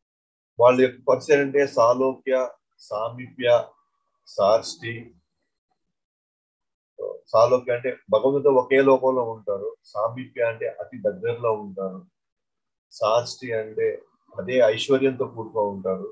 వాళ్ళ యొక్క పరిస్థితి అంటే సాలోక్య సామీప్య సార్ష్టి సాలోక్య అంటే భగవంతుడితో ఒకే లోకంలో ఉంటారు సామీప్య అంటే అతి దగ్గరలో ఉంటారు సాష్టి అంటే అదే ఐశ్వర్యంతో కూడుకో ఉంటారు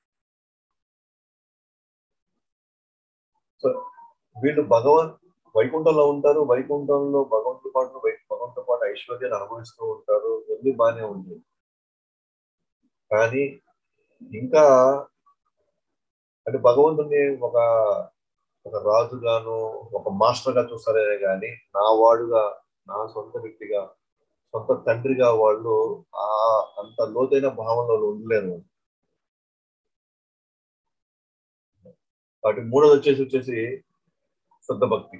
సో వీళ్ళు భగవన్ వైకుంఠంలో ఉంటారు వైకుంఠంలో భగవంతుడి పాటు వై- భగవంతుడితో పాటు ఐశ్వర్యాన్ని అనుభవిస్తూ ఉంటారు ఎన్ని బాగానే ఉంది కానీ ఇంకా అంటే భగవంతుడిని ఒక ఒక రాజుగాను ఒక మాస్టర్ గా చూస్తారే కానీ నా వాడుగా నా సొంత వ్యక్తిగా సొంత తండ్రిగా వాళ్ళు ఆ అంత లోతైన భావంలో ఉండలేరు వాటి మూడోది వచ్చేసి వచ్చేసి శుద్ధ భక్తి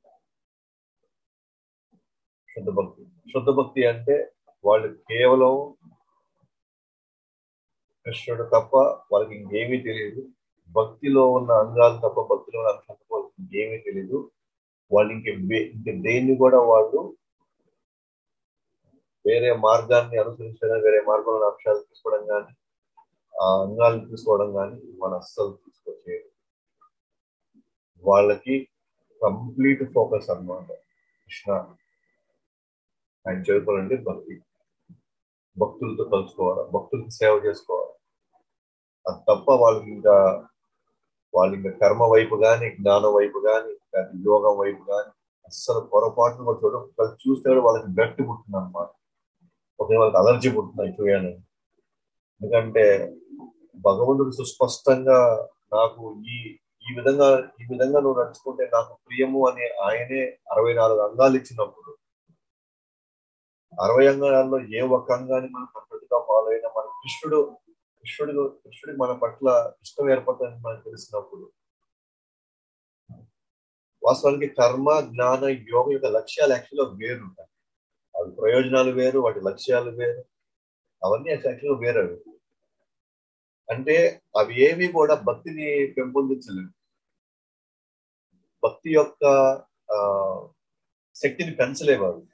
శుద్ధ భక్తి శుద్ధ భక్తి అంటే వాళ్ళు కేవలం కృష్ణుడు తప్ప వాళ్ళకి ఇంకేమీ తెలియదు భక్తిలో ఉన్న అంగాలు తప్ప భక్తిలో ఉన్న అంశాలు తప్ప వాళ్ళకి ఇంకేమీ తెలియదు వాళ్ళు ఇంక వే- ఇంక దేన్ని కూడా వాళ్ళు వేరే మార్గాన్ని అనుసరించడం వేరే మార్గంలో అంశాలు తీసుకోవడం కానీ ఆ అంగాలు తీసుకోవడం కానీ వాళ్ళు అస్సలు తీసుకొచ్చేది వాళ్ళకి కంప్లీట్ ఫోకస్ అన్నమాట కృష్ణ ఆయన చదువుకోవాలంటే భక్తి భక్తులతో కలుసుకోవాలి భక్తులకి సేవ చేసుకోవాలి అది తప్ప వాళ్ళకి ఇంకా వాళ్ళు ఇంకా కర్మ వైపు కానీ జ్ఞానం వైపు కానీ యోగం వైపు కానీ అస్సలు పొరపాటును కూడా చూడడం వాళ్ళు చూస్తే కూడా వాళ్ళకి గట్టి పుట్టింది అనమాట ఒకే వాళ్ళకి అలర్జీ పుట్టింది చూయాలని ఎందుకంటే భగవంతుడు సుస్పష్టంగా నాకు ఈ ఈ విధంగా ఈ విధంగా నువ్వు నడుచుకుంటే నాకు ప్రియము అని ఆయనే అరవై నాలుగు అంగాలు ఇచ్చినప్పుడు అరవై అంగాల్లో ఏ ఒక్క అంగాన్ని మనం పద్ధతిగా ఫాలో అయినా మన కృష్ణుడు కృష్ణుడు కృష్ణుడికి మన పట్ల ఇష్టం ఏర్పడుతుందని మనకు తెలిసినప్పుడు వాస్తవానికి కర్మ జ్ఞాన యోగ యొక్క లక్ష్యాలు యాక్చువల్గా వేరు ఉంటాయి అవి ప్రయోజనాలు వేరు వాటి లక్ష్యాలు వేరు అవన్నీ యాక్చువల్గా వేరు అవి అంటే అవి ఏవి కూడా భక్తిని పెంపొందించలేవు భక్తి యొక్క ఆ శక్తిని పెంచలేవు అవి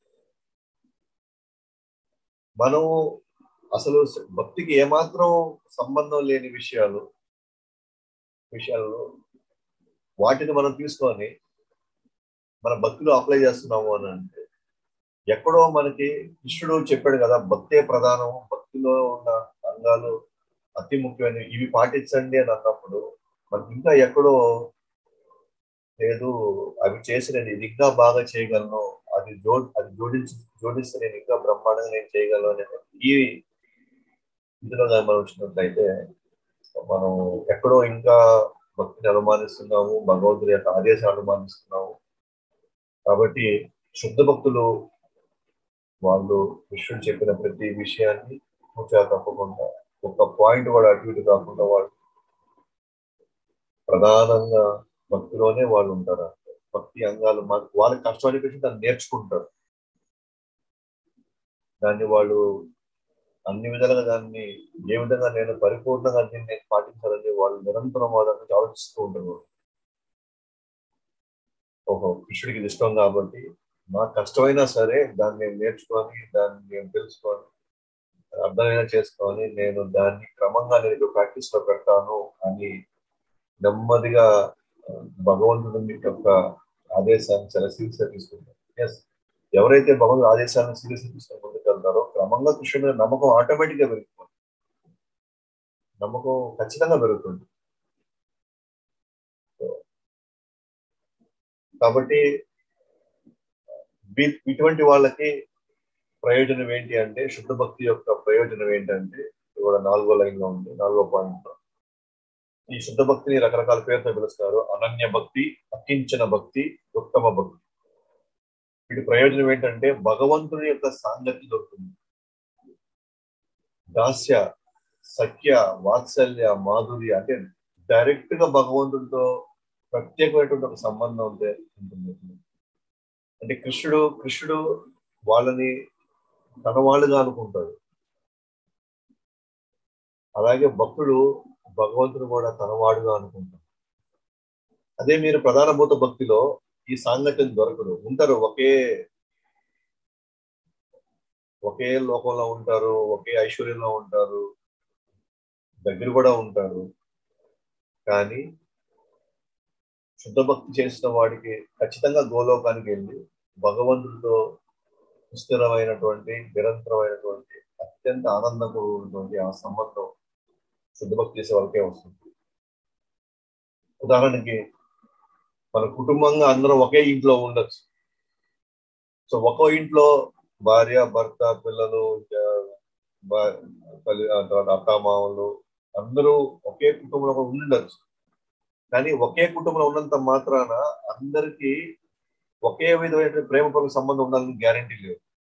మనం అసలు భక్తికి ఏమాత్రం సంబంధం లేని విషయాలు విషయాలు వాటిని మనం తీసుకొని మన భక్తిలో అప్లై చేస్తున్నాము అని అంటే ఎక్కడో మనకి కృష్ణుడు చెప్పాడు కదా భక్తే ప్రధానం భక్తిలో ఉన్న అంగాలు అతి ముఖ్యమైన ఇవి పాటించండి అని అన్నప్పుడు మనకి ఇంకా ఎక్కడో లేదు అవి చేసి నేను ఇది ఇంకా బాగా చేయగలను అది జో అది జోడించి జోడిస్తే నేను ఇంకా బ్రహ్మాండంగా నేను చేయగలను అనే ఈ ఇందులో మనం వచ్చినట్లయితే మనం ఎక్కడో ఇంకా భక్తిని అనుమానిస్తున్నాము భగవంతుడి యొక్క ఆదేశాలు అనుమానిస్తున్నాము కాబట్టి శుద్ధ భక్తులు వాళ్ళు కృష్ణుడు చెప్పిన ప్రతి విషయాన్ని పూర్తిగా తప్పకుండా ఒక పాయింట్ కూడా అటు ఇటు కాకుండా వాళ్ళు ప్రధానంగా భక్తిలోనే వాళ్ళు ఉంటారు భక్తి అంగాలు వాళ్ళకి కష్టం అనిపించి దాన్ని నేర్చుకుంటారు దాన్ని వాళ్ళు అన్ని విధాలుగా దాన్ని ఏ విధంగా నేను పరిపూర్ణంగా దీన్ని నేను పాటించాలని వాళ్ళు నిరంతరం వాళ్ళ గురించి ఆలోచిస్తూ ఉంటారు ఓహో కృష్ణుడికి ఇది ఇష్టం కాబట్టి నాకు కష్టమైనా సరే దాన్ని నేను నేర్చుకొని దాన్ని నేను తెలుసుకొని అర్థమైనా చేసుకొని నేను దాన్ని క్రమంగా నేను ప్రాక్టీస్ లో పెడతాను అని నెమ్మదిగా భగవంతుడి యొక్క ఆదేశాన్ని చాలా సీరియస్ గా తీసుకుంటారు ఎస్ ఎవరైతే భగవంతుడు ఆదేశాలను సీరియస్ తీసుకుని ముందుకెళ్తారో క్రమంగా కృష్ణుడి మీద నమ్మకం ఆటోమేటిక్ గా పెరుగుతుంది నమ్మకం ఖచ్చితంగా పెరుగుతుంది కాబట్టి ఇటువంటి వాళ్ళకి ప్రయోజనం ఏంటి అంటే శుద్ధ భక్తి యొక్క ప్రయోజనం ఏంటంటే ఇవాళ నాలుగో లైన్ లో ఉంది నాలుగో పాయింట్ లో ఈ శుద్ధ భక్తిని రకరకాల పేరుతో పిలుస్తారు అనన్య భక్తి అకించన భక్తి ఉత్తమ భక్తి వీటి ప్రయోజనం ఏంటంటే భగవంతుని యొక్క సాంగత్యం దొరుకుతుంది దాస్య సఖ్య వాత్సల్య మాధుర్య అంటే డైరెక్ట్ గా భగవంతుడితో ప్రత్యేకమైనటువంటి ఒక సంబంధం ఉంటే ఉంటుంది అంటే కృష్ణుడు కృష్ణుడు వాళ్ళని తన వాళ్ళుగా అనుకుంటాడు అలాగే భక్తుడు భగవంతుడు కూడా తనవాడుగా అనుకుంటాడు అదే మీరు ప్రధానభూత భక్తిలో ఈ సాంగత్యం దొరకదు ఉంటారు ఒకే ఒకే లోకంలో ఉంటారు ఒకే ఐశ్వర్యంలో ఉంటారు దగ్గర కూడా ఉంటారు కానీ శుద్ధ భక్తి చేసిన వాడికి ఖచ్చితంగా గోలోకానికి వెళ్ళి భగవంతుడితో సుస్థిరమైనటువంటి నిరంతరమైనటువంటి అత్యంత ఆనందకరమైనటువంటి ఆ సంబంధం శుద్ధ భక్తి చేసే వాళ్ళకే వస్తుంది ఉదాహరణకి మన కుటుంబంగా అందరం ఒకే ఇంట్లో ఉండొచ్చు సో ఒక్కో ఇంట్లో భార్య భర్త పిల్లలు తల్లి అత్తమామలు అందరూ ఒకే కుటుంబంలో ఉండొచ్చు కానీ ఒకే కుటుంబంలో ఉన్నంత మాత్రాన అందరికీ ఒకే విధమైన ప్రేమపూర్వక సంబంధం ఉండాలని గ్యారంటీ లేదు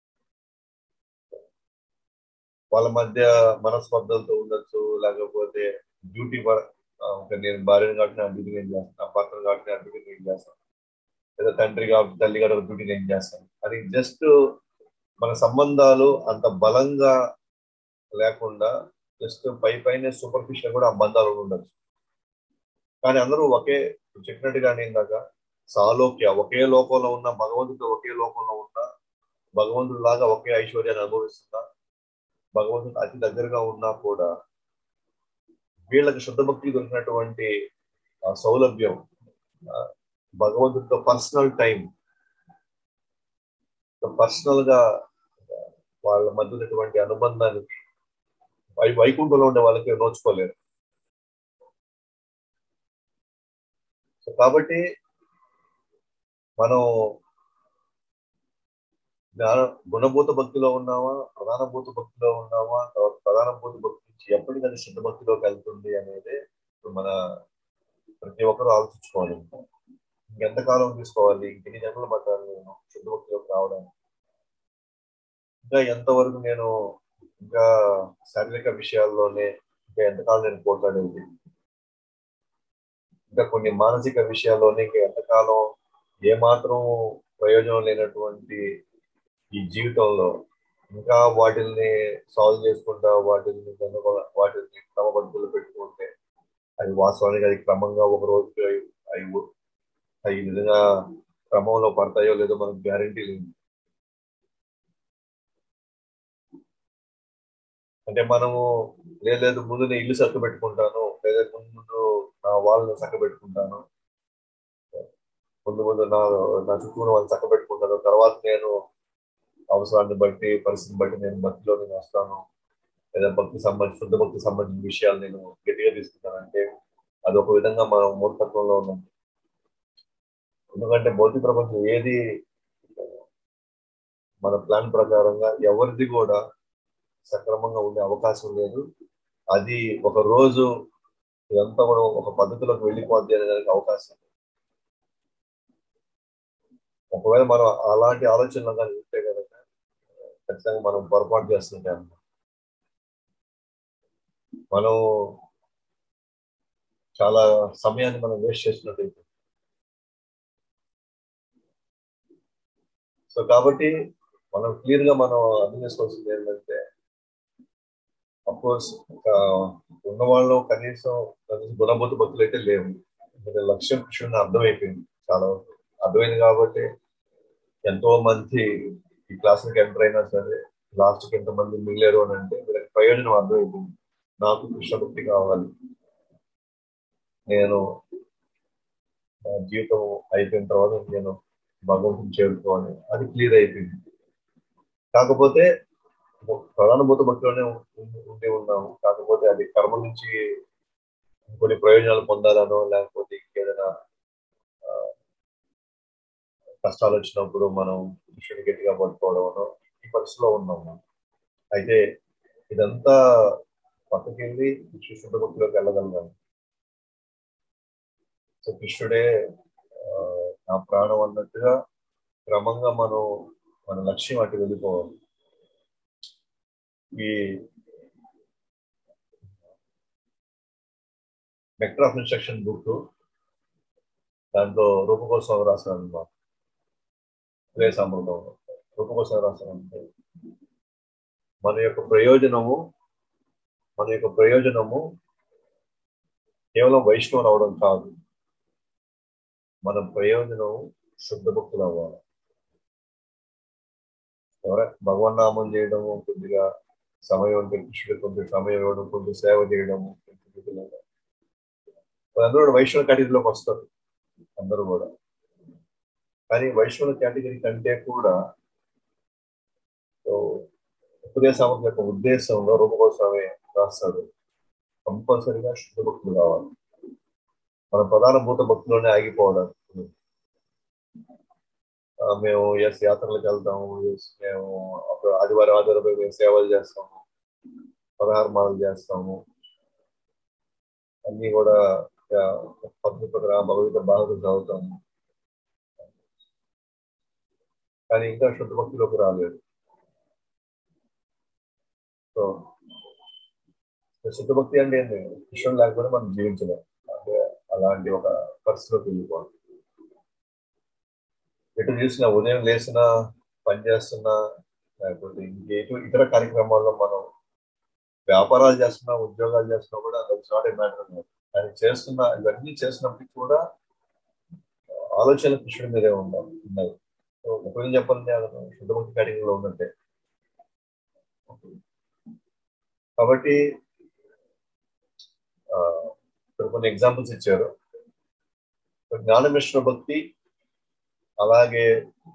వాళ్ళ మధ్య మనస్పర్ధలతో ఉండొచ్చు లేకపోతే డ్యూటీ ఒక నేను భార్యను కాబట్టి నా డ్యూటీ నేను చేస్తాను నా భర్తను కాబట్టి నా డ్యూటీ నేను చేస్తాను లేదా తండ్రి కాబట్టి తల్లి కాబట్టి డ్యూటీ నేను చేస్తాను అది జస్ట్ మన సంబంధాలు అంత బలంగా లేకుండా జస్ట్ పై పైన సూపర్ఫిషియల్ కూడా ఆ బంధాలు ఉండొచ్చు కానీ అందరూ ఒకే చెప్పినట్టుగా ఇందాక సాలోక్య ఒకే లోకంలో ఉన్న భగవంతుడితో ఒకే లోకంలో ఉన్న భగవంతుడు లాగా ఒకే ఐశ్వర్యాన్ని అనుభవిస్తున్నా భగవంతుడు అతి దగ్గరగా ఉన్నా కూడా వీళ్ళకి శుద్ధ భక్తి దొరికినటువంటి సౌలభ్యం భగవంతుడితో పర్సనల్ టైం పర్సనల్ గా వాళ్ళ మధ్య ఉన్నటువంటి అనుబంధానికి వై వైకుంఠంలో ఉండే వాళ్ళకి నోచుకోలేరు సో కాబట్టి మనం జ్ఞాన గుణభూత భక్తిలో ఉన్నామా ప్రధానభూత భక్తిలో ఉన్నామా తర్వాత ప్రధానభూత భక్తి నుంచి ఎప్పటికది సిద్ధ భక్తిలోకి వెళ్తుంది అనేది మన ప్రతి ఒక్కరూ ఆలోచించుకోవాలి ఇంకెంతకాలం తీసుకోవాలి ఇంకెన్ని జన్మలు పట్టాలి నేను శుద్ధ భక్తిలోకి రావడానికి ఇంకా ఎంతవరకు నేను ఇంకా శారీరక విషయాల్లోనే ఇంకా ఎంతకాలం నేను పోట్లాడేది ఇంకా కొన్ని మానసిక విషయాల్లోనే ఇంకా ఎంతకాలం ఏమాత్రం ప్రయోజనం లేనటువంటి ఈ జీవితంలో ఇంకా వాటిల్ని సాల్వ్ చేసుకుంటా వాటిని వాటిని క్రమబద్ధులు పెట్టుకుంటే అది వాస్తవానికి అది క్రమంగా ఒక రోజు అవి అవి నిజంగా క్రమంలో పడతాయో లేదో మనకు గ్యారంటీ లేదు అంటే మనము లేదు ముందు నేను ఇల్లు చక్క పెట్టుకుంటాను లేదా ముందు నా వాళ్ళని చక్క పెట్టుకుంటాను ముందు ముందు నా నా చుట్టూ వాళ్ళని చక్క పెట్టుకుంటాను తర్వాత నేను అవసరాన్ని బట్టి పరిస్థితిని బట్టి నేను భక్తిలో నేను వస్తాను లేదా భక్తి సంబంధించి శుద్ధ భక్తి సంబంధించిన విషయాలు నేను గట్టిగా తీసుకుంటాను అంటే అది ఒక విధంగా మనం మూర్ఖత్వంలో ఉన్నాం ఎందుకంటే భౌతిక ప్రపంచం ఏది మన ప్లాన్ ప్రకారంగా ఎవరిది కూడా సక్రమంగా ఉండే అవకాశం లేదు అది ఒక రోజు ఇదంతా కూడా ఒక పద్ధతిలోకి వెళ్ళిపోద్ది అనే దానికి అవకాశం ఒకవేళ మనం అలాంటి ఆలోచనలు కానీ ఉంటే కనుక ఖచ్చితంగా మనం పొరపాటు చేస్తుంటాం మనం చాలా సమయాన్ని మనం వేస్ట్ చేసినట్టు సో కాబట్టి మనం క్లియర్ గా మనం అర్థం చేసుకోవాల్సింది ఏంటంటే అఫ్కోర్స్ ఉన్న వాళ్ళు కనీసం కనీసం గుణబోతు భక్తులు అయితే లేవు లక్ష్యం కృష్ణుని అర్థమైపోయింది చాలా అర్థమైంది కాబట్టి ఎంతో మంది ఈ క్లాసులకు ఎంటర్ అయినా సరే లాస్ట్కి ఎంతమంది మిగిలేరు అని అంటే వీళ్ళకి ప్రయోజనం అర్థమైపోయింది నాకు కృష్ణ భక్తి కావాలి నేను జీవితం అయిపోయిన తర్వాత నేను భగవంతుని చేరుకోవాలి అది క్లియర్ అయిపోయింది కాకపోతే ప్రధానభూత భక్తిలోనే ఉండి ఉన్నాము కాకపోతే అది కర్మ నుంచి కొన్ని ప్రయోజనాలు పొందాలనో లేకపోతే ఇంకేదైనా కష్టాలు వచ్చినప్పుడు మనం కృష్ణుని గట్టిగా పట్టుకోవడమనో ఈ పరిస్థితిలో ఉన్నాము అయితే ఇదంతా పక్కకెళ్ళి కృష్ణ భక్తిలోకి వెళ్ళగలిగాము సో కృష్ణుడే నా ప్రాణం అన్నట్టుగా క్రమంగా మనం మన లక్ష్యం అటు వెళ్ళిపోవాలి ఈ వెక్టర్ ఆఫ్ ఇన్స్ట్రక్షన్ బుక్ దాంట్లో రూపకోత్సవం రాశాను అనమాట అమృతం రూపకోత్సవం రాశాను మన యొక్క ప్రయోజనము మన యొక్క ప్రయోజనము కేవలం వైష్ణవులు అవడం కాదు మన ప్రయోజనం శుద్ధ భక్తులు అవ్వాలి ఎవరైనా భగవన్ నామం చేయడము కొద్దిగా సమయం అంటే కృష్ణుడు కొంచెం సమయం ఇవ్వడం కొంచెం సేవ చేయడము అందరూ వైష్ణవ కటిలోకి వస్తారు అందరూ కూడా కానీ వైష్ణవ కేటగిరీ కంటే కూడా ఉపదేశామం యొక్క ఉద్దేశంలో రూపగోస్వామి రాస్తాడు కంపల్సరిగా శుద్ధ భక్తులు కావాలి మన ప్రధాన భూత భక్తుల్లోనే ఆగిపోవడం మేము ఎస్ యాత్రలకు వెళ్తాము ఎస్ మేము ఆదివారం ఆదివారం మేము సేవలు చేస్తాము పదహారమాలు చేస్తాము అన్ని కూడా పద్మపదర భగవద్గీత బాగా చదువుతాము కానీ ఇంకా శుద్ధ భక్తిలోకి రాలేదు సో శుద్ధ భక్తి అంటే ఏంటి కృష్ణుడు లేకపోతే మనం జీవించలేం అంటే అలాంటి ఒక పరిస్థితిలోకి వెళ్ళిపోవాలి ఎటు చూసినా ఉదయం లేచినా పని చేస్తున్నా లేకపోతే ఇంకేటు ఇతర కార్యక్రమాల్లో మనం వ్యాపారాలు చేస్తున్నా ఉద్యోగాలు చేస్తున్నా కూడా అది నాట్ ఏ మ్యాటర్ కానీ చేస్తున్న ఇవన్నీ చేసినప్పటికీ కూడా ఆలోచనలు కృష్ణుడి మీదే ఉండాలి ఉన్నాయి ఉపయోగం చెప్పాలంటే శుద్ధభక్తి కేటగిరీలో ఉన్నట్టే కాబట్టి ఇక్కడ కొన్ని ఎగ్జాంపుల్స్ ఇచ్చారు జ్ఞానమిశ్ర భక్తి అలాగే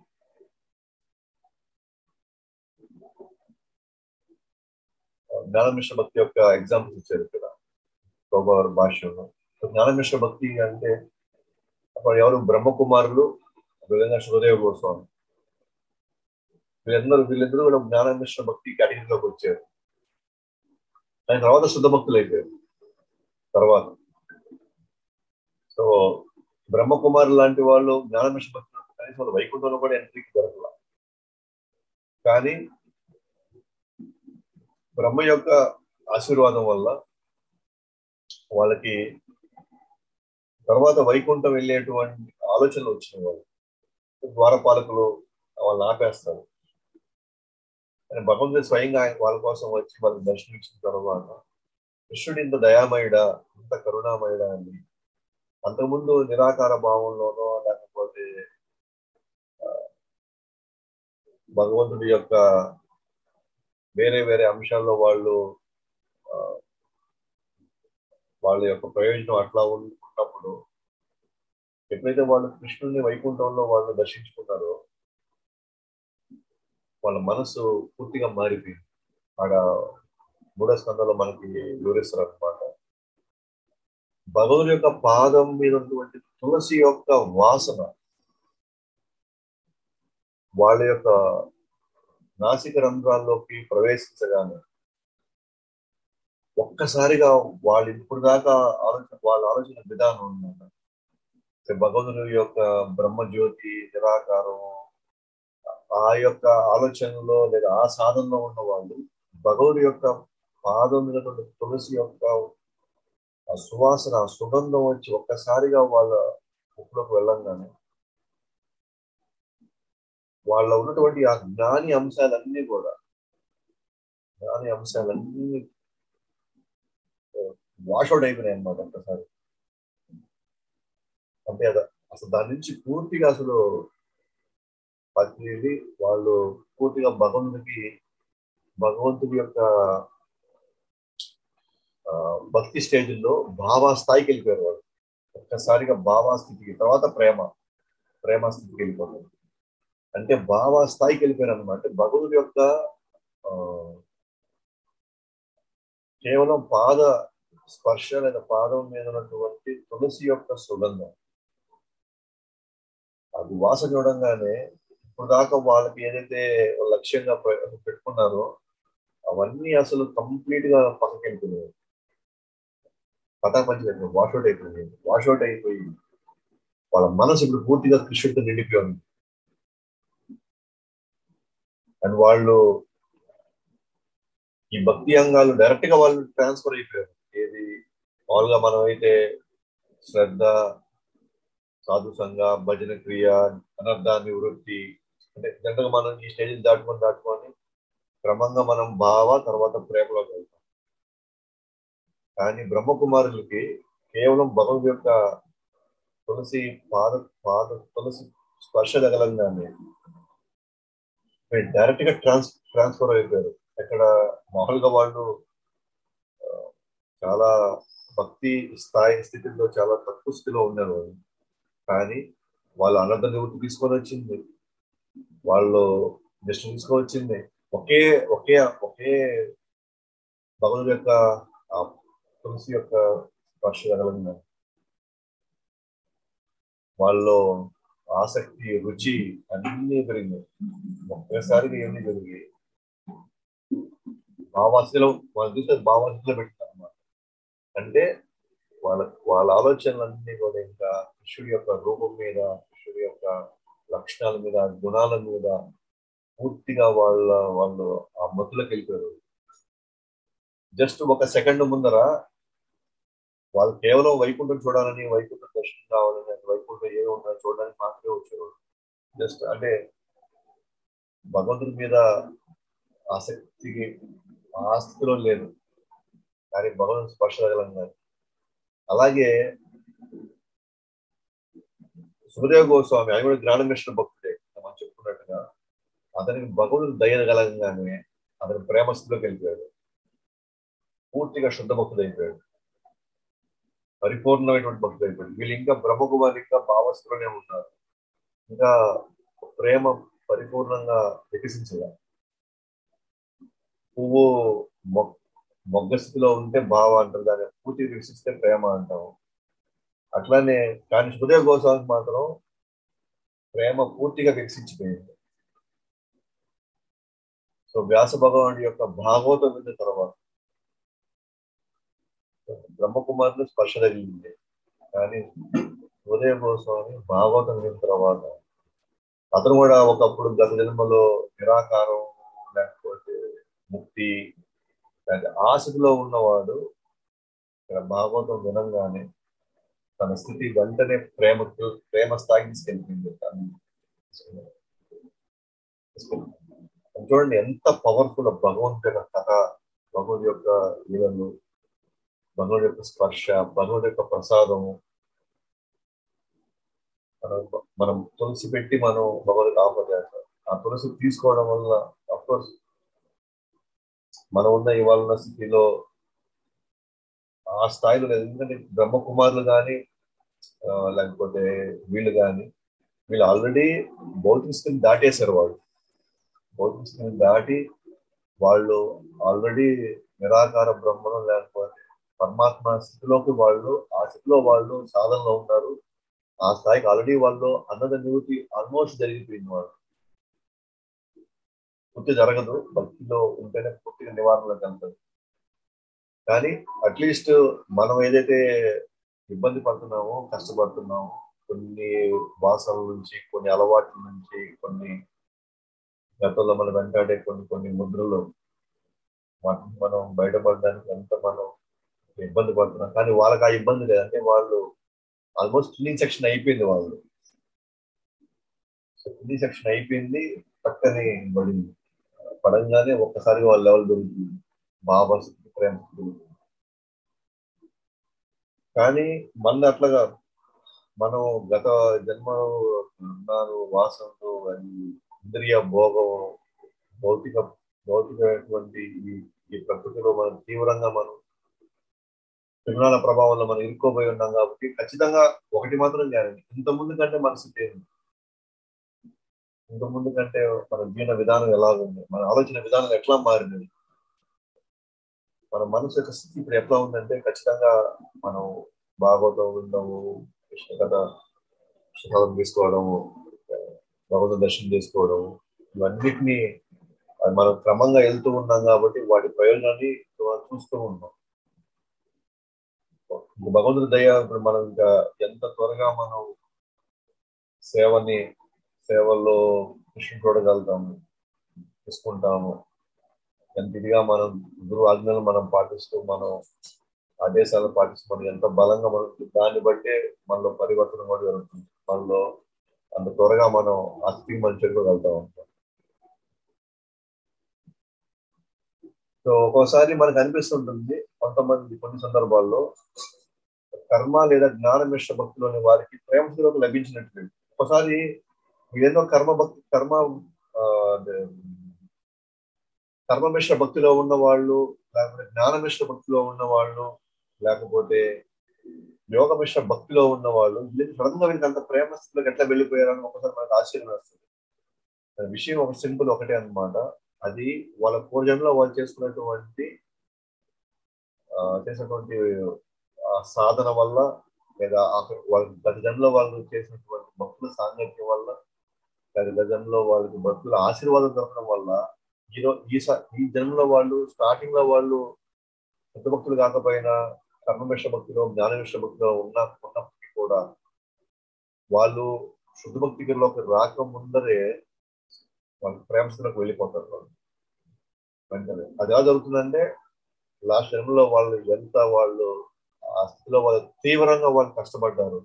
జ్ఞానమిశ్ర భక్తి యొక్క ఎగ్జాంపుల్స్ ఇచ్చారు ఇక్కడ గోబావర్ భాష్యంలో జ్ఞానమిశ్ర భక్తి అంటే అప్పుడు ఎవరు బ్రహ్మకుమారులు విధంగా శుభదేవ గోస్వామి వీళ్ళందరూ వీళ్ళిద్దరూ కూడా జ్ఞానమిశ్ర భక్తి కేటగిరీలోకి వచ్చారు దాని తర్వాత శుద్ధ భక్తులు అయిపోయారు తర్వాత సో బ్రహ్మకుమారు లాంటి వాళ్ళు జ్ఞానమిశ్ర భక్తులు కనీసం వాళ్ళు వైకుంఠంలో కూడా ఎంట్రీకి దొరకల కానీ బ్రహ్మ యొక్క ఆశీర్వాదం వల్ల వాళ్ళకి తర్వాత వైకుంఠం వెళ్ళేటువంటి ఆలోచనలు వచ్చిన వాళ్ళు ద్వారపాలకులు వాళ్ళని ఆపేస్తారు కానీ భగవంతుడు స్వయంగా వాళ్ళ కోసం వచ్చి వాళ్ళకి దర్శనమిచ్చిన తర్వాత కృష్ణుడు ఇంత దయామయుడా ఇంత కరుణామయుడా అని అంతకుముందు నిరాకార భావంలోనో లేకపోతే భగవంతుడి యొక్క వేరే వేరే అంశాల్లో వాళ్ళు వాళ్ళ యొక్క ప్రయోజనం అట్లా ఉన్నప్పుడు ఎప్పుడైతే వాళ్ళు కృష్ణుడిని వైకుంఠంలో వాళ్ళు దర్శించుకున్నారో వాళ్ళ మనసు పూర్తిగా మారిపోయింది ఆడ మూడో స్కందంలో మనకి వివరిస్తారు అనమాట భగవుని యొక్క పాదం మీద ఉన్నటువంటి తులసి యొక్క వాసన వాళ్ళ యొక్క నాసిక రంధ్రాల్లోకి ప్రవేశించగానే ఒక్కసారిగా వాళ్ళు ఇప్పుడు దాకా ఆలోచన వాళ్ళ ఆలోచన విధానం ఉందన్నమాట భగవంతుడి యొక్క బ్రహ్మజ్యోతి నిరాకారం ఆ యొక్క ఆలోచనలో లేదా ఆ సాధనలో ఉన్న వాళ్ళు భగవుడి యొక్క పాదం మీద తులసి యొక్క ఆ సువాసన ఆ సుగంధం వచ్చి ఒక్కసారిగా వాళ్ళ ముక్కులోకి వెళ్ళంగానే వాళ్ళ ఉన్నటువంటి ఆ జ్ఞాని అంశాలన్నీ కూడా జ్ఞాని అంశాలన్నీ వాషౌట్ అయిపోయినాయి అనమాట ఒక్కసారి అంటే అద అసలు దాని నుంచి పూర్తిగా అసలు పత్రిది వాళ్ళు పూర్తిగా భగవంతుడికి భగవంతుడి యొక్క భక్తి స్టేజ్లో భావా స్థాయికి వెళ్ళిపోయారు వాళ్ళు ఒక్కసారిగా భావా స్థితికి తర్వాత ప్రేమ ప్రేమ స్థితికి వెళ్ళిపోతారు అంటే భావా స్థాయికి వెళ్ళిపోయారు అనమాట భగవంతుడి యొక్క కేవలం పాద స్పర్శ లేదా పాదం మీద ఉన్నటువంటి తులసి యొక్క సుగంధం అది వాస చూడంగానే ఇప్పుడు దాకా వాళ్ళకి ఏదైతే లక్ష్యంగా పెట్టుకున్నారో అవన్నీ అసలు కంప్లీట్ గా పక్కకి వెళ్ళిపోయాయి పటాపంచి పెట్టిన వాషౌట్ అయిపోయింది వాషౌట్ అయిపోయి వాళ్ళ మనసు ఇప్పుడు పూర్తిగా కృష్ణుడితో నిండిపోయి ఉంది అండ్ వాళ్ళు ఈ భక్తి అంగాలు డైరెక్ట్ గా వాళ్ళు ట్రాన్స్ఫర్ అయిపోయారు ఏది మామూలుగా మనం అయితే శ్రద్ధ సాధు సంఘ భజన క్రియ అనర్థ నివృత్తి అంటే జనరల్గా మనం ఈ స్టేజ్ దాటుకొని దాటుకొని క్రమంగా మనం భావ తర్వాత ప్రేమలోకి వెళ్తాం కానీ బ్రహ్మకుమారులకి కేవలం భగవంతు యొక్క తులసి పాద పాద తులసి స్పర్శ తగలంగానే డైరెక్ట్ గా ట్రాన్స్ ట్రాన్స్ఫర్ అయిపోయారు ఎక్కడ మామూలుగా వాళ్ళు చాలా భక్తి స్థాయి స్థితిలో చాలా తక్కువ స్థితిలో ఉన్నారు వాళ్ళు కానీ వాళ్ళు అనంత నివృత్తి తీసుకొని వచ్చింది వాళ్ళు నిష్ఠ తీసుకొని వచ్చింది ఒకే ఒకే ఒకే భగవంతుడి యొక్క ఆ తులసి యొక్క స్పర్శ కలగలిగిన వాళ్ళు ఆసక్తి రుచి అన్ని పెరిగినాయి ఒక్కసారిగా ఏమీ పెరిగి భావాస్థిలో వాళ్ళు చూస్తే భావాస్థిలో పెట్టారు అన్నమాట అంటే వాళ్ళ వాళ్ళ ఆలోచనలన్నీ కూడా ఇంకా కృష్ణుడి యొక్క రూపం మీద కృష్ణుడి యొక్క లక్షణాల మీద గుణాల మీద పూర్తిగా వాళ్ళ వాళ్ళు ఆ మత్తులోకి వెళ్ళిపోయారు జస్ట్ ఒక సెకండ్ ముందర వాళ్ళు కేవలం వైకుంఠం చూడాలని వైకుంఠం దర్శనం కావాలని వైకుంఠం ఏమి ఉండాలని చూడడానికి మాత్రమే వచ్చేవాడు జస్ట్ అంటే భగవంతుడి మీద ఆసక్తికి ఆస్తిలో లేదు కానీ భగవంతుని స్పర్శ తగలంగానే అలాగే సుఖదేవ గోస్వామి ఆయన కూడా జ్ఞానమిశ్ర భక్తుడే మనం చెప్పుకున్నట్టుగా అతనికి భగవంతుడు దయ కలగంగానే అతని ప్రేమస్థితిలోకి వెళ్ళిపోయాడు పూర్తిగా శుద్ధ భక్తుడు అయిపోయాడు పరిపూర్ణమైనటువంటి భక్తుడు అయిపోయాడు వీళ్ళు ఇంకా బ్రహ్మకుమారి ఇంకా భావస్థలోనే ఉన్నారు ఇంకా ప్రేమ పరిపూర్ణంగా వికసించలే పువ్వు మొ- మొగ్గ స్థితిలో ఉంటే భావ అంటారు దాన్ని పూర్తిగా వికసిస్తే ప్రేమ అంటాము అట్లానే కానీ హృదయ గోస్వామికి మాత్రం ప్రేమ పూర్తిగా వికసించిపోయింది సో వ్యాస భగవానుడి యొక్క భాగవతం విన్న తర్వాత బ్రహ్మకుమారులు స్పర్శ తగిలింది కానీ హృదయ గోస్వామి భాగవతం విన్న తర్వాత అతను కూడా ఒకప్పుడు గత జన్మలో నిరాకారం లేకపోతే ముక్తి లేకపోతే ఆశలో ఉన్నవాడు ఇక్కడ భాగవతం వినంగానే తన స్థితి వెంటనే ప్రేమ ప్రేమ స్థాయికి తీసుకెళ్ళిపోయింది తను తీసుకెళ్ళింది. చూడండి ఎంత పవర్ఫుల్ భగవంతుడి యొక్క కథ భగవంతుడి యొక్క లీలలు భగవంతుడి యొక్క స్పర్శ భగవంతుడి యొక్క ప్రసాదము మనం మనం తులసి పెట్టి మనం భగవంతుడికి ఆఫర్ చేస్తాం ఆ తులసి తీసుకోవడం వల్ల అఫ్కోర్స్ మనం ఉన్న ఇవాళ ఉన్న స్థితిలో ఆ స్థాయిలో లేదు ఎందుకంటే బ్రహ్మకుమారులు కానీ లేకపోతే వీళ్ళు కానీ వీళ్ళు ఆల్రెడీ భౌతిక స్థితిని దాటేశారు వాళ్ళు భౌతిక స్థితిని దాటి వాళ్ళు ఆల్రెడీ నిరాకార బ్రహ్మను లేకపోతే పరమాత్మ స్థితిలోకి వాళ్ళు ఆ స్థితిలో వాళ్ళు సాధనలో ఉన్నారు ఆ స్థాయికి ఆల్రెడీ వాళ్ళు అన్నద నివృత్తి ఆల్మోస్ట్ జరిగిపోయింది వాళ్ళు పూర్తి జరగదు భక్తిలో ఉంటేనే పూర్తిగా నివారణలోకి వెళ్తుంది కానీ అట్లీస్ట్ మనం ఏదైతే ఇబ్బంది పడుతున్నామో కష్టపడుతున్నామో కొన్ని వాసనల నుంచి కొన్ని అలవాట్ల నుంచి కొన్ని గతంలో మనం వెంటాడే కొన్ని కొన్ని ముద్రలు వాటిని మనం బయటపడడానికి ఎంత మనం ఇబ్బంది పడుతున్నాం కానీ వాళ్ళకి ఆ ఇబ్బంది లేదు అంటే వాళ్ళు ఆల్మోస్ట్ క్లీన్ సెక్షన్ అయిపోయింది వాళ్ళు క్లీన్ సెక్షన్ అయిపోయింది పక్కనే పడింది పడంగానే ఒక్కసారిగా వాళ్ళ లెవెల్ దొరుకుతుంది బాబా స్థితి ప్రేమ స్థితి కానీ మన అట్లాగా మనం గత జన్మ ఉన్నారు వాసనలు అది ఇంద్రియ భోగం భౌతిక భౌతికమైనటువంటి ఈ ఈ ప్రకృతిలో మనం తీవ్రంగా మనం తిరునాల ప్రభావంలో మనం ఇరుక్కోబోయి ఉన్నాం కాబట్టి ఖచ్చితంగా ఒకటి మాత్రం గ్యారంటీ ఇంత ముందు కంటే మన స్థితి ఏంది ఇంత ముందు కంటే మన జీవన విధానం ఎలా ఉంది మన ఆలోచన విధానం ఎట్లా మారినది మన మనసు యొక్క స్థితి ఇప్పుడు ఎట్లా ఉందంటే ఖచ్చితంగా మనం భాగవతం వినడము కృష్ణ కథ కృష్ణకథం తీసుకోవడము భగవంతుని దర్శనం చేసుకోవడము ఇవన్నిటినీ అది మనం క్రమంగా వెళ్తూ ఉన్నాం కాబట్టి వాటి ప్రయోజనాన్ని మనం చూస్తూ ఉన్నాం భగవంతుడి దయ ఇప్పుడు మనం ఇంకా ఎంత త్వరగా మనం సేవని సేవల్లో కృష్ణ చూడగలుగుతాము తీసుకుంటాము ఎంత ఇదిగా మనం గురు ఆజ్ఞలు మనం పాటిస్తూ మనం ఆదేశాలను పాటిస్తూ మనం ఎంత బలంగా మనం దాన్ని బట్టే మనలో పరివర్తన కూడా జరుగుతుంది మనలో అంత త్వరగా మనం ఆ స్థితికి మనం చేరుకోగలుగుతాం ఉంటాం సో ఒక్కోసారి మనకు అనిపిస్తుంటుంది కొంతమంది కొన్ని సందర్భాల్లో కర్మ లేదా జ్ఞాన మిశ్ర భక్తులు వారికి ప్రేమ స్థితిలోకి లభించినట్టు ఒకసారి ఏదో కర్మ భక్తి కర్మ కర్మమిశ్ర భక్తిలో ఉన్న వాళ్ళు లేకపోతే జ్ఞానమిశ్ర భక్తిలో ఉన్న వాళ్ళు లేకపోతే యోగ మిశ్ర భక్తిలో ఉన్న వాళ్ళు సడన్ గా వీళ్ళకి అంత ప్రేమ స్థితిలోకి ఎట్లా వెళ్ళిపోయారని ఒకసారి మనకు ఆశ్చర్యం వస్తుంది దాని విషయం ఒక సింపుల్ ఒకటే అన్నమాట అది వాళ్ళ పూర్వజన్మలో వాళ్ళు చేసుకున్నటువంటి ఆ, చేసినటువంటి ఆ సాధన వల్ల లేదా ఆ వాళ్ళ గత జన్మలో వాళ్ళు చేసినటువంటి భక్తుల సాంగత్యం వల్ల గత గతంలో వాళ్ళకి భక్తుల ఆశీర్వాదం దొరకడం వల్ల ఈ రో- ఈ స- ఈ జన్మలో వాళ్ళు స్టార్టింగ్ లో వాళ్ళు శుద్ధ భక్తులు కాకపోయినా కర్మమిష భక్తిలో జ్ఞానమిష భక్తిలో ఉన్న ఉన్నప్పటికీ కూడా వాళ్ళు శుద్ధ భక్తిలోకి రాక ముందరే వాళ్ళు ప్రేమస్థలకు వెళ్ళిపోతారు వాళ్ళు వెంటనే అది ఎలా జరుగుతుందంటే లాస్ట్ జన్మలో వాళ్ళు ఎంత వాళ్ళు ఆ స్థితిలో వాళ్ళు తీవ్రంగా వాళ్ళు కష్టపడ్డారు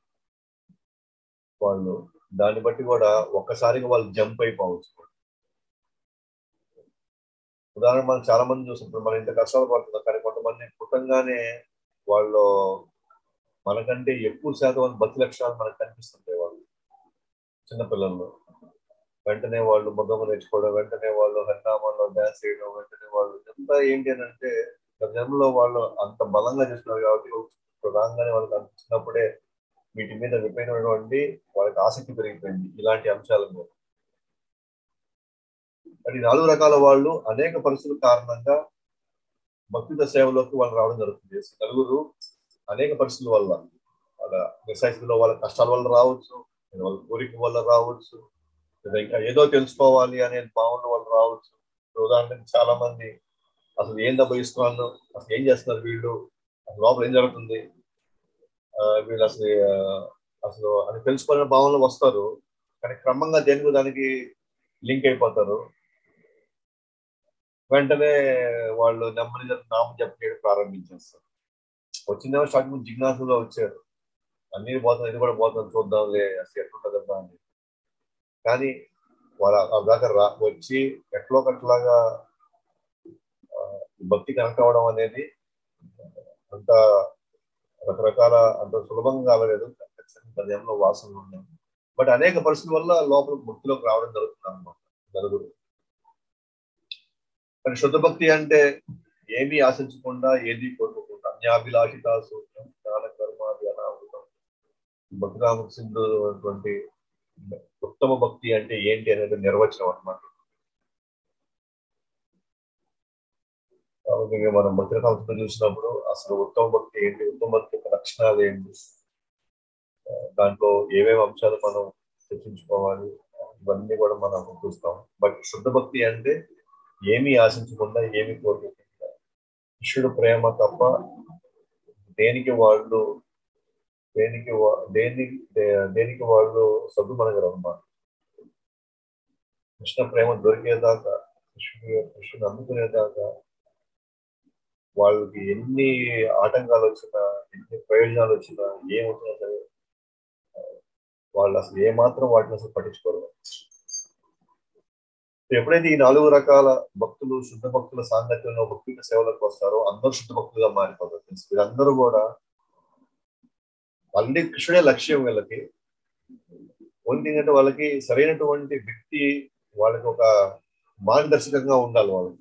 వాళ్ళు దాన్ని బట్టి కూడా ఒక్కసారిగా వాళ్ళు జంప్ అయిపోవచ్చు ఉదాహరణ మనం చాలా మంది చూస్తుంటాం మనం ఇంత కష్టాలు పడుతున్నాం కానీ కొంతమంది పుట్టంగానే వాళ్ళు మనకంటే ఎక్కువ శాతం భక్తి లక్షణాలు మనకు కనిపిస్తుంటాయి వాళ్ళు చిన్నపిల్లల్లో వెంటనే వాళ్ళు మగ్గమ్మ నేర్చుకోవడం వెంటనే వాళ్ళు హరినామాల్లో డ్యాన్స్ చేయడం వెంటనే వాళ్ళు ఎంత ఏంటి అని అంటే జన్మలో వాళ్ళు అంత బలంగా చేస్తున్నారు కాబట్టి ఇప్పుడు రాగానే వాళ్ళకి అనిపించినప్పుడే వీటి మీద విపరీతమైనటువంటి వాళ్ళకి ఆసక్తి పెరిగిపోయింది ఇలాంటి అంశాల మీద అది నాలుగు రకాల వాళ్ళు అనేక పరిస్థితుల కారణంగా భక్తుల సేవలోకి వాళ్ళు రావడం జరుగుతుంది నలుగురు అనేక పరిస్థితుల వల్ల వాళ్ళ నిశాయితీలో వాళ్ళ కష్టాల వల్ల రావచ్చు లేదా వాళ్ళ కోరిక వల్ల రావచ్చు లేదా ఇంకా ఏదో తెలుసుకోవాలి అనే భావన వల్ల రావచ్చు ఇప్పుడు ఉదాహరణకి చాలా మంది అసలు ఏం దబ్బయిస్తున్నాను అసలు ఏం చేస్తున్నారు వీళ్ళు అసలు లోపల ఏం జరుగుతుంది ఆ, వీళ్ళు అసలు ఆ, అసలు అని తెలుసుకోవాలనే భావనలో వస్తారు కానీ క్రమంగా దేనికి దానికి లింక్ అయిపోతారు వెంటనే వాళ్ళు నెమ్మది నామం జపం చేయడం ప్రారంభించేస్తారు వచ్చిందేమో స్టార్టింగ్ జిజ్ఞాసుగా వచ్చారు అన్ని పోతుంది ఇది కూడా పోతుంది చూద్దాంలే అసలు ఎట్లుంటుందా అని కానీ వాళ్ళ ఆ దాకా రా వచ్చి ఎట్లో ఒకట్లాగా ఆ, భక్తి కనెక్ట్ అవ్వడం అనేది అంత రకరకాల అంత సులభంగా కాలేదు ఖచ్చితంగా హృదయంలో వాసనలు ఉన్నాయి బట్ అనేక పరిస్థితుల వల్ల లోపల భక్తిలోకి రావడం జరుగుతుంది అనమాట నలుగురు కానీ శుద్ధ భక్తి అంటే ఏమీ ఆశించకుండా ఏది కోరుకోకుండా అన్యాభిలాషిత సూత్రం జ్ఞాన కర్మాది అనావృతం భక్తిరామకు సింధు అటువంటి ఉత్తమ భక్తి అంటే ఏంటి అనేది నిర్వచనం అన్నమాట కాబట్టి ఇక మనం భక్తి సంస్థ చూసినప్పుడు అసలు ఉత్తమ భక్తి ఏంటి ఉత్తమ భక్తి యొక్క లక్షణాలు ఏంటి ఆ, దాంట్లో ఏమేమి అంశాలు మనం చర్చించుకోవాలి ఇవన్నీ కూడా మనం చూస్తాం బట్ శుద్ధ భక్తి అంటే ఏమీ ఆశించకుండా ఏమీ కోరుకోకుండా కృష్ణుడు ప్రేమ తప్ప దేనికి వాళ్ళు దేనికి వా- దేని దే- దేనికి వాళ్ళు సద్దు మనగరు అన్నమాట కృష్ణ ప్రేమ దొరికేదాకా కృష్ణుడు కృష్ణుడు అందుకునేదాకా వాళ్ళకి ఎన్ని ఆటంకాలు వచ్చినా ఎన్ని ప్రయోజనాలు వచ్చినా ఏమవుతున్నా సరే ఆ, వాళ్ళు అసలు ఏ మాత్రం వాటిని అసలు పట్టించుకోరు ఎప్పుడైతే ఈ నాలుగు రకాల భక్తులు శుద్ధ భక్తుల సాంగత్యంలో భక్తుల సేవలకు వస్తారో అందరూ శుద్ధ భక్తులుగా మారిపోతారు Friends. వీళ్ళందరూ కూడా మళ్ళీ కృష్ణుడే లక్ష్యం వీళ్ళకి ఓన్లీ ఏంటంటే వాళ్ళకి సరైనటువంటి వ్యక్తి వాళ్ళకి ఒక మార్గదర్శకంగా ఉండాలి వాళ్ళకి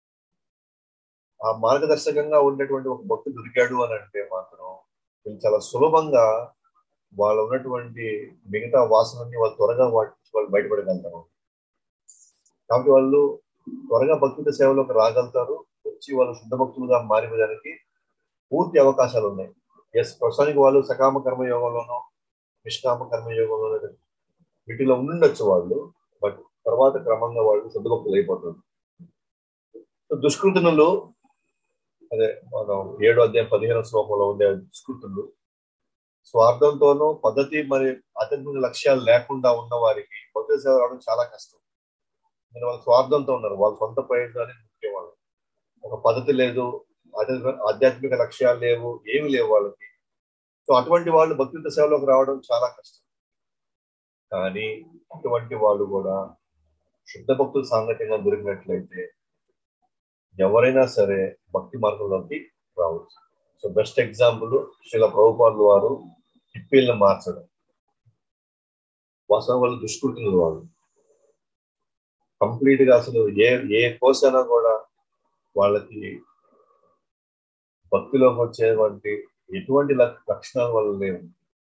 ఆ మార్గదర్శకంగా ఉండేటువంటి ఒక భక్తుడు దొరికాడు అని అంటే మాత్రం వీళ్ళు చాలా సులభంగా వాళ్ళు ఉన్నటువంటి మిగతా వాసనని వాళ్ళు త్వరగా వాటి నుంచి వాళ్ళు బయటపడగలుగుతారు కాబట్టి వాళ్ళు త్వరగా భక్తుల సేవలోకి రాగలుగుతారు వచ్చి వాళ్ళు శుద్ధ భక్తులుగా మారిపోయడానికి పూర్తి అవకాశాలు ఉన్నాయి ఎస్ ప్రస్తుతానికి వాళ్ళు సకామ కర్మ యోగంలోనో నిష్కామ కర్మ యోగంలోనో వీటిలో ఉండొచ్చు వాళ్ళు బట్ తర్వాత క్రమంగా వాళ్ళు శుద్ధ భక్తులు అయిపోతారు సో దుష్కృతనులు అదే మనం ఏడో అధ్యాయం పదిహేను శ్లోకంలో ఉండే దుష్కృతులు స్వార్థంతోనూ పద్ధతి మరి ఆధ్యాత్మిక లక్ష్యాలు లేకుండా ఉన్న వారికి భక్తుల సేవ రావడం చాలా కష్టం ఎందుకంటే వాళ్ళు స్వార్థంతో ఉన్నారు వాళ్ళ సొంత ప్రయోజనాన్ని ముఖ్యం వాళ్ళు ఒక పద్ధతి లేదు ఆధ్యాత్మిక ఆధ్యాత్మిక లక్ష్యాలు లేవు ఏమి లేవు వాళ్ళకి సో అటువంటి వాళ్ళు భక్తుల సేవలోకి రావడం చాలా కష్టం కానీ అటువంటి వాళ్ళు కూడా శుద్ధ భక్తుల సాంగత్యంగా దొరికినట్లయితే ఎవరైనా సరే భక్తి మార్గంలోకి రావచ్చు సో బెస్ట్ ఎగ్జాంపుల్ శిల ప్రభుపాదులు వారు హిప్పీలను మార్చడం వాస్తవం వాళ్ళు దుష్కృతులు వాళ్ళు కంప్లీట్ గా అసలు ఏ ఏ కోర్స్ అయినా కూడా వాళ్ళకి భక్తిలోకి వచ్చేటువంటి ఎటువంటి లక్- లక్షణాల వల్ల లేవు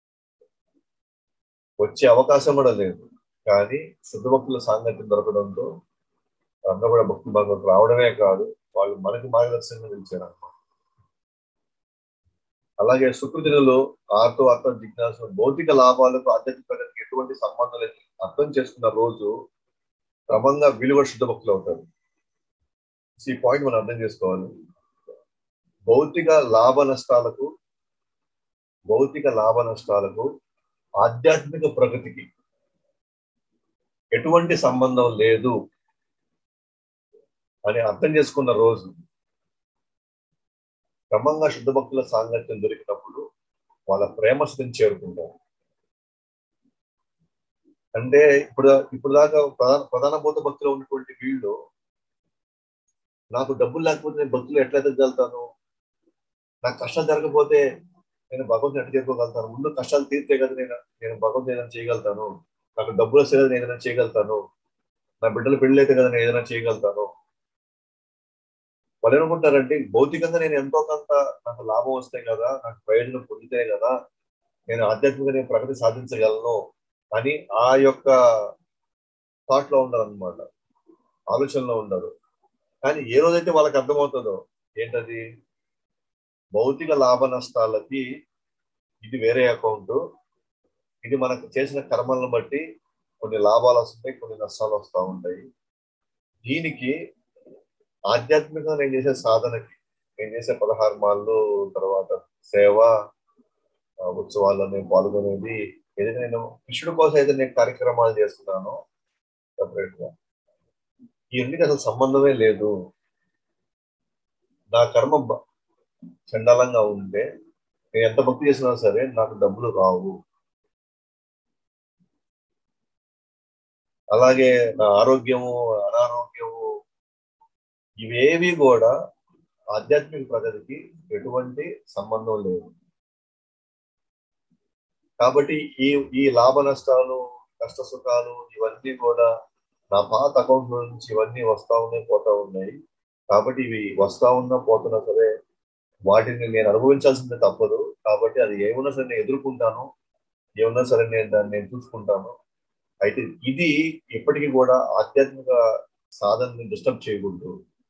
వచ్చే అవకాశం కూడా లేదు కానీ శుద్ధ భక్తుల సాంగత్యం దొరకడంతో అందరూ కూడా భక్తుల భాగవతం రావడమే కాదు వాళ్ళు మనకి మార్గదర్శకంగా నిలిచారు అన్నమాట అలాగే శుక్రదినులు ఆర్తో అర్థం జిజ్ఞాస భౌతిక లాభాలకు ఆధ్యాత్మిక ప్రగతికి ఎటువంటి సంబంధం లేదు అర్థం చేసుకున్న రోజు క్రమంగా వీళ్ళు కూడా శుద్ధ భక్తులు అవుతారు ఈ పాయింట్ మనం అర్థం చేసుకోవాలి భౌతిక లాభ నష్టాలకు భౌతిక లాభ నష్టాలకు ఆధ్యాత్మిక ప్రగతికి ఎటువంటి సంబంధం లేదు అని అర్థం చేసుకున్న రోజు క్రమంగా శుద్ధ భక్తుల సాంగత్యం దొరికినప్పుడు వాళ్ళ ప్రేమ స్థితిని చేరుకుంటారు అంటే ఇప్పుడు ఇప్పుడు దాకా ప్రధాన ప్రధాన భూత భక్తులు ఉన్నటువంటి వీళ్ళు నాకు డబ్బులు లేకపోతే నేను భక్తులు ఎట్లా ఎదగలుగుతాను నాకు కష్టం జరగకపోతే నేను భగవంతుని ఎట్లా చేసుకోగలుగుతాను ముందు కష్టాలు తీర్తే కదా నేను నేను భగవంతుని ఏదైనా చేయగలుగుతాను నాకు డబ్బులు వస్తే కదా నేను ఏదైనా చేయగలుగుతాను నా బిడ్డలు పెళ్ళి అయితే కదా నేను ఏదైనా చేయగలుగుతాను వాళ్ళు ఏమనుకుంటారంటే భౌతికంగా నేను ఎంతో కొంత నాకు లాభం వస్తే కదా నాకు ప్రయోజనం పొందితే కదా నేను ఆధ్యాత్మికంగా నేను ప్రగతి సాధించగలను అని ఆ యొక్క థాట్ లో ఉండరు అనమాట ఆలోచనలో ఉండరు కానీ ఏ రోజైతే వాళ్ళకి అర్థమవుతుందో ఏంటది భౌతిక లాభ నష్టాలకి ఇది వేరే అకౌంట్ ఇది మనకు చేసిన కర్మలను బట్టి కొన్ని లాభాలు వస్తాయి కొన్ని నష్టాలు వస్తూ ఉంటాయి దీనికి ఆధ్యాత్మికంగా నేను చేసే సాధనకి నేను చేసే పదహారు మాళ్ళు తర్వాత సేవ ఆ, ఉత్సవాల్లో నేను పాల్గొనేది ఏదైతే నేను కృష్ణుడి కోసం ఏదైతే నేను కార్యక్రమాలు చేస్తున్నానో సపరేట్ గా ఈ రెండింటికి అసలు సంబంధమే లేదు నా కర్మ బ- చండాలంగా ఉంటే నేను ఎంత భక్తి చేసినా సరే నాకు డబ్బులు రావు అలాగే నా ఆరోగ్యము అనారోగ్యము ఇవేవి కూడా ఆధ్యాత్మిక ప్రగతికి ఎటువంటి సంబంధం లేదు కాబట్టి ఈ ఈ లాభ నష్టాలు కష్ట సుఖాలు ఇవన్నీ కూడా నా పాత అకౌంట్ నుంచి ఇవన్నీ వస్తా ఉన్నాయి పోతా ఉన్నాయి కాబట్టి ఇవి వస్తా ఉన్నా పోతున్నా సరే వాటిని నేను అనుభవించాల్సిందే తప్పదు కాబట్టి అది ఏమున్నా సరే నేను ఎదుర్కొంటాను ఏమున్నా సరే నేను దాన్ని నేను చూసుకుంటాను అయితే ఇది ఎప్పటికీ కూడా ఆధ్యాత్మిక సాధనని డిస్టర్బ్ చేయకూడదు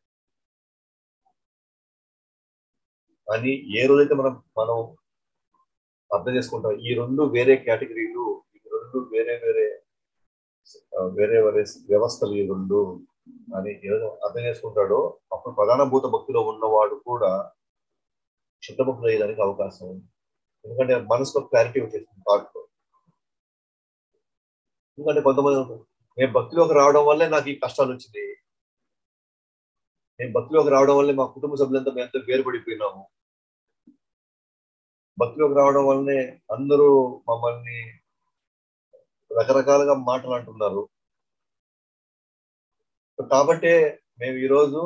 అని ఏ రోజైతే మనం మనం అర్థం చేసుకుంటాం ఈ రెండు వేరే కేటగిరీలు ఈ రెండు వేరే వేరే ఆ, వేరే వేరే వ్యవస్థలు ఈ రెండు అని ఏదో అర్థం చేసుకుంటాడో అప్పుడు ప్రధాన భూత భక్తిలో ఉన్నవాడు కూడా శుద్ధ భక్తులు అయ్యేదానికి అవకాశం ఉంది ఎందుకంటే మనసులో క్లారిటీ వచ్చేసింది థాట్ లో ఎందుకంటే కొంతమంది ఉంటారు, నేను భక్తిలోకి రావడం వల్లే నాకు ఈ కష్టాలు వచ్చినాయి నేను భక్తిలోకి రావడం వల్లే మా కుటుంబ సభ్యులంతా మేము ఎంతో వేరుపడిపోయినాము భక్తిలోకి రావడం వల్లనే అందరూ మమ్మల్ని రకరకాలుగా మాటలు అంటున్నారు కాబట్టే మేము ఈరోజు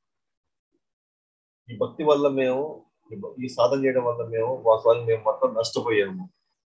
ఈ భక్తి వల్ల మేము ఈ భ- ఈ సాధన చేయడం వల్ల మేము వాస్తవానికి మేము మొత్తం నష్టపోయాము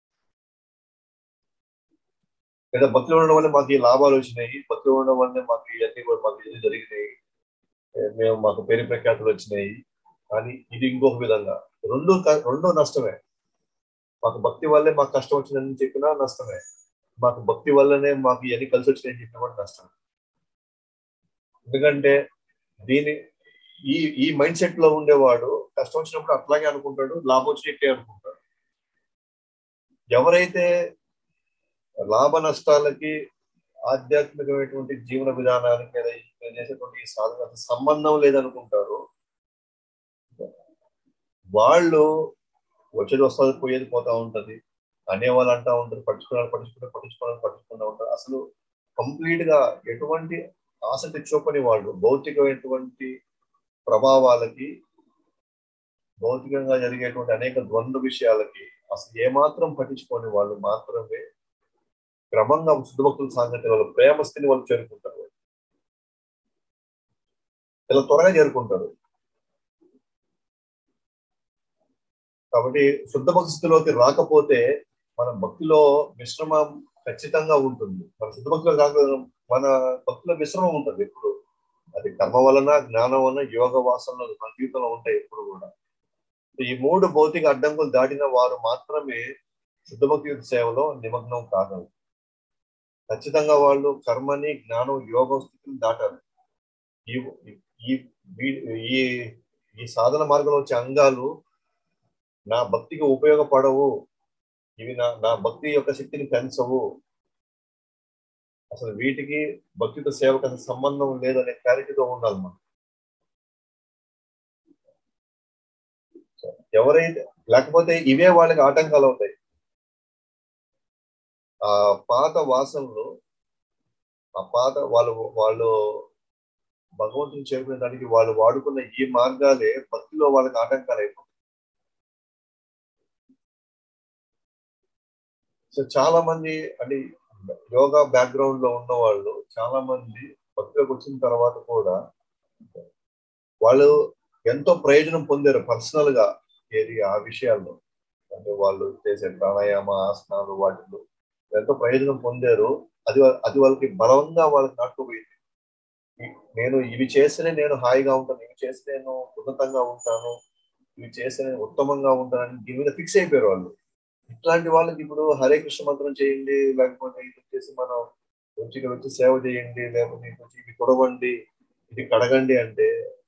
లేదా భక్తిలో ఉండడం వల్ల మాకు ఈ లాభాలు వచ్చినాయి భక్తిలో ఉండడం వల్ల మాకు ఇవన్నీ కూడా మాకు ఇది జరిగినాయి ఏ, మేము మాకు పేరు ప్రఖ్యాతులు వచ్చినాయి కానీ ఇది ఇంకొక విధంగా రెండు క- రెండు నష్టమే మాకు భక్తి వల్లే మాకు కష్టం వచ్చిందని చెప్పినా నష్టమే మాకు భక్తి వల్లనే మాకు ఇవన్నీ కలిసి వచ్చినాయని చెప్పినా కూడా నష్టం ఎందుకంటే దీని ఈ ఈ మైండ్ సెట్ లో ఉండేవాడు కష్టం వచ్చినప్పుడు అట్లాగే అనుకుంటాడు లాభం వచ్చినట్టే అనుకుంటాడు ఎవరైతే లాభ నష్టాలకి ఆధ్యాత్మికమైనటువంటి జీవన విధానానికి లేదా ఈ చేసేటువంటి ఈ సాధన సంబంధం లేదనుకుంటారు వాళ్ళు వచ్చేది వస్తుంది పోయేది పోతా ఉంటది అనేవాళ్ళు అంటా ఉంటారు పట్టించుకున్నారు పట్టించుకున్నారు పట్టించుకున్నారు పట్టించుకుంటా ఉంటారు అసలు కంప్లీట్ గా ఎటువంటి ఆసక్తి చూపని వాళ్ళు భౌతికమైనటువంటి ప్రభావాలకి భౌతికంగా జరిగేటువంటి అనేక ద్వంద్వ విషయాలకి అసలు ఏమాత్రం పట్టించుకోని వాళ్ళు మాత్రమే క్రమంగా శుద్ధభక్తుల సాంగత్యం వాళ్ళ ప్రేమ స్థితిని వాళ్ళు చేరుకుంటారు ఇలా త్వరగా చేరుకుంటారు కాబట్టి శుద్ధ భక్తి స్థితిలోకి రాకపోతే మన భక్తిలో మిశ్రమం ఖచ్చితంగా ఉంటుంది మన శుద్ధ భక్తిలో కాకపోతే మన భక్తిలో మిశ్రమం ఉంటుంది ఎప్పుడు అది కర్మ వలన జ్ఞానం వలన యోగ వాసనలు మన జీవితంలో ఉంటాయి ఎప్పుడు కూడా ఈ మూడు భౌతిక అడ్డంకులు దాటిన వారు మాత్రమే శుద్ధభక్తి సేవలో నిమగ్నం కాగలరు ఖచ్చితంగా వాళ్ళు కర్మని జ్ఞానం యోగం స్థితిని దాటారు ఈ ఈ ఈ ఈ సాధన మార్గంలో వచ్చే అంగాలు నా భక్తికి ఉపయోగపడవు ఇవి నా నా భక్తి యొక్క శక్తిని పెంచవు అసలు వీటికి భక్తితో సేవకు అసలు సంబంధం లేదనే క్లారిటీతో ఉండాలి మనం ఎవరైతే లేకపోతే ఇవే వాళ్ళకి ఆటంకాలు అవుతాయి ఆ పాత వాసనలు ఆ పాత వాళ్ళు వాళ్ళు భగవంతుని చేరుకునే దానికి వాళ్ళు వాడుకున్న ఈ మార్గాలే భక్తిలో వాళ్ళకి ఆటంకాలు అయిపోతాయి సో చాలా మంది అంటే యోగా బ్యాక్గ్రౌండ్ లో ఉన్న వాళ్ళు చాలా మంది భక్తిలోకి వచ్చిన తర్వాత కూడా వాళ్ళు ఎంతో ప్రయోజనం పొందారు పర్సనల్ గా ఏది ఆ విషయాల్లో అంటే వాళ్ళు చేసే ప్రాణాయామ ఆసనాలు వాటిలో ఎంతో ప్రయోజనం పొందారు అది అది వాళ్ళకి బలంగా వాళ్ళకి నాటుకుపోయింది నేను ఇవి చేస్తేనే నేను హాయిగా ఉంటాను ఇవి చేస్తే నేను ఉన్నతంగా ఉంటాను ఇవి చేస్తే నేను ఉత్తమంగా ఉంటానని దీని మీద ఫిక్స్ అయిపోయారు వాళ్ళు ఇట్లాంటి వాళ్ళకి ఇప్పుడు హరే కృష్ణ మంత్రం చేయండి లేకపోతే ఇది వచ్చేసి మనం మంచిగా వచ్చి సేవ చేయండి లేకపోతే ఇది కొడవండి ఇది కడగండి అంటే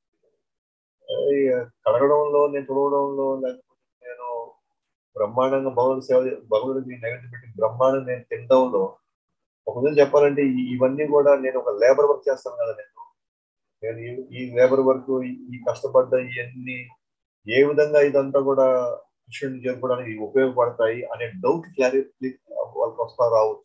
కడగడంలో నేను తుడవడంలో లేకపోతే నేను బ్రహ్మాండంగా భగవంతు సేవ భగవంతుడికి నైవేద్యం పెట్టి బ్రహ్మాండం నేను తినడంలో ఒక విధంగా చెప్పాలంటే ఇవన్నీ కూడా నేను ఒక లేబర్ వర్క్ చేస్తాను కదా నేను నేను ఈ లేబర్ వర్క్ ఈ కష్టపడ్డ ఇవన్నీ ఏ విధంగా ఇదంతా కూడా కృష్ణుడిని చేరుకోవడానికి ఉపయోగపడతాయి అనే డౌట్ క్లారిటీ వాళ్ళకి వస్తా రావచ్చు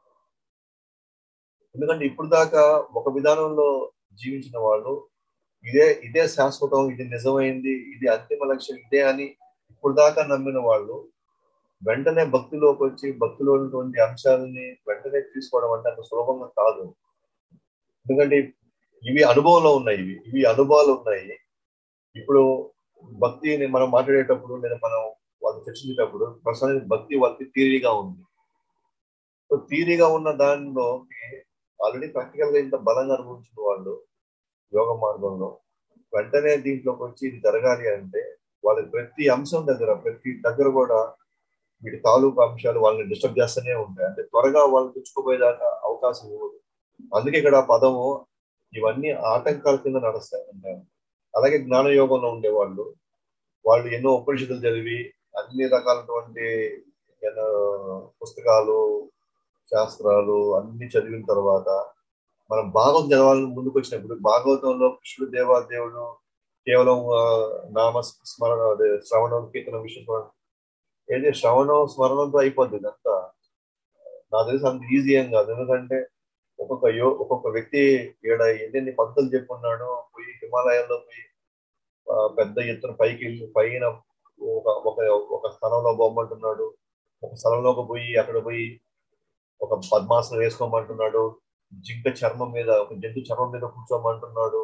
ఎందుకంటే ఇప్పుడు దాకా ఒక విధానంలో జీవించిన వాళ్ళు ఇదే ఇదే శాశ్వతం ఇది నిజమైంది ఇది అంతిమ లక్ష్యం ఇదే అని ఇప్పుడు దాకా నమ్మిన వాళ్ళు వెంటనే భక్తిలోకి వచ్చి భక్తిలో ఉన్నటువంటి అంశాలని వెంటనే తీసుకోవడం అంటే అంత సులభంగా కాదు ఎందుకంటే ఇవి అనుభవంలో ఉన్నాయి ఇవి ఇవి అనుభవాలు ఉన్నాయి ఇప్పుడు భక్తిని మనం మాట్లాడేటప్పుడు లేదా మనం వాళ్ళు చర్చించేటప్పుడు ప్రస్తుతానికి భక్తి వాళ్ళకి థీరీగా ఉంది సో థీరీగా ఉన్న దానిలో ఆల్రెడీ ప్రాక్టికల్ గా ఇంత బలంగా అనుభవించిన వాళ్ళు యోగ మార్గంలో వెంటనే దీంట్లోకి వచ్చి ఇది జరగాలి అంటే వాళ్ళ ప్రతి అంశం దగ్గర ప్రతి దగ్గర కూడా వీటి తాలూకు అంశాలు వాళ్ళని డిస్టర్బ్ చేస్తూనే ఉంటాయి అంటే త్వరగా వాళ్ళు తెచ్చుకోపోయేదాకా అవకాశం ఇవ్వదు అందుకే ఇక్కడ పదము ఇవన్నీ ఆటంకాల కింద నడుస్తాయి అంటారు అలాగే జ్ఞానయోగంలో ఉండేవాళ్ళు వాళ్ళు ఎన్నో ఉపనిషత్తులు చదివి అన్ని రకాలటువంటి పుస్తకాలు శాస్త్రాలు అన్ని చదివిన తర్వాత మనం భాగవతం చదవాలని ముందుకు వచ్చినప్పుడు భాగవతంలో కృష్ణుడు దేవాదేవుడు కేవలం నామ స్మరణ అదే శ్రవణం కీర్తన విషయం ఏది శ్రవణం స్మరణంతో అయిపోద్ది ఇదంతా నాకు తెలిసి అంత ఈజీ ఏం కాదు ఎందుకంటే ఒక్కొక్క యో ఒక్కొక్క వ్యక్తి ఈడ ఎన్నెన్ని పద్ధతులు చెప్పున్నాడో పోయి హిమాలయాల్లో పోయి పెద్ద ఎత్తున పైకి వెళ్ళి పైన ఒక ఒక ఒక స్థలంలో బొమ్మంటున్నాడు ఒక స్థలంలోకి పోయి అక్కడ పోయి ఒక పద్మాసనం వేసుకోమంటున్నాడు జింక చర్మం మీద ఒక జంతు చర్మం మీద కూర్చోమంటున్నాడు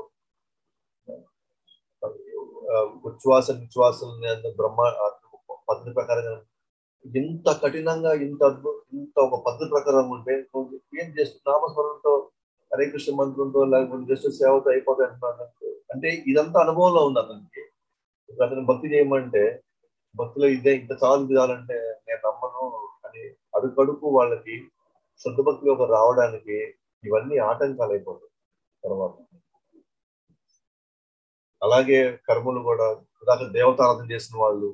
ఉచ్ఛ్వాస నిశ్వాసాలని బ్రహ్మ పద్ధతి ప్రకారంగా ఇంత కఠినంగా ఇంత అద్భుత ఇంత ఒక పద్ధతి ప్రకారం ఉంటే ఏం జస్ట్ నామస్మరణతో హరే కృష్ణ మంత్రంతో లేకపోతే జస్ట్ సేవతో అయిపోతాయి అంటున్నాడు అంటే ఇదంతా అనుభవంలో ఉంది అతనికి అతను భక్తి చేయమంటే భక్తిలో ఇదే ఇంత చాలు చేయాలంటే నేను నమ్మను అని అడుగడుపు వాళ్ళకి శుద్ధ భక్తిలోకి రావడానికి ఇవన్నీ ఆటంకాలు అయిపోతాయి తర్వాత అలాగే కర్మలు కూడా ఇదాక దేవతారాధన చేసిన వాళ్ళు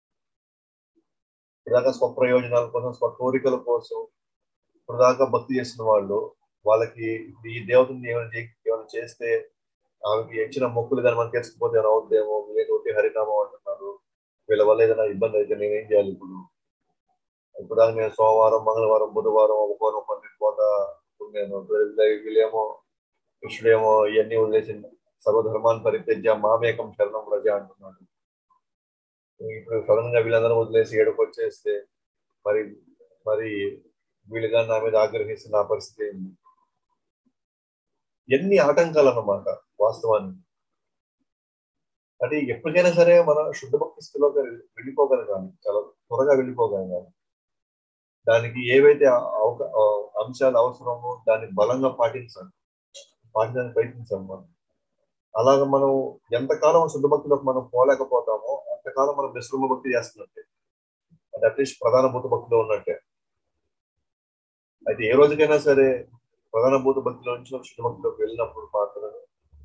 ఇదాక స్వప్రయోజనాల కోసం స్వ కోరికల కోసం ఇప్పటిదాకా భక్తి చేసిన వాళ్ళు వాళ్ళకి ఈ దేవతని ఏమైనా ఏమైనా చేస్తే ఆమెకి ఇచ్చిన మొక్కులు కానీ మనం తెలుసుకుపోతే ఏమైనా అవుద్దేమో లేకపోతే హరినామం అంటున్నారు వీళ్ళ వల్ల ఏదైనా ఇబ్బంది అయితే నేనేం చేయాలి ఇప్పుడు ఇప్పుడు దాకా నేను సోమవారం మంగళవారం బుధవారం ఒక వారం పన్నెండు పోతా నేను వీళ్ళేమో కృష్ణుడేమో ఇవన్నీ వదిలేసి సర్వధర్మాన్ని పరిత్యజ్య మామేకం శరణం ప్రజ అంటున్నాడు ఇప్పుడు సడన్ గా వీళ్ళందరూ వదిలేసి ఏడుకు వచ్చేస్తే మరి మరి వీళ్ళుగా నా మీద ఆగ్రహిస్తున్న ఆ పరిస్థితి ఏంది ఎన్ని ఆటంకాలు అన్నమాట వాస్తవాన్ని అంటే ఎప్పటికైనా సరే మనం శుద్ధ భక్తి స్థితిలో వెళ్ళిపోగలగాలి చాలా త్వరగా వెళ్ళిపోగలగాలి దానికి ఏవైతే అంశాలు అవసరమో దాన్ని బలంగా పాటించాలి పాటించడానికి ప్రయత్నించాలి మనం అలాగ మనం ఎంతకాలం శుద్ధ భక్తిలోకి మనం పోలేకపోతామో అంత అంతకాలం మనం మిశ్రమ భక్తి చేస్తున్నట్టే అంటే అట్లీస్ట్ ప్రధాన భూత భక్తిలో ఉన్నట్టే అయితే ఏ రోజుకైనా సరే ప్రధాన భూత భక్తిలో నుంచి శుద్ధ భక్తిలోకి వెళ్ళినప్పుడు మాత్రమే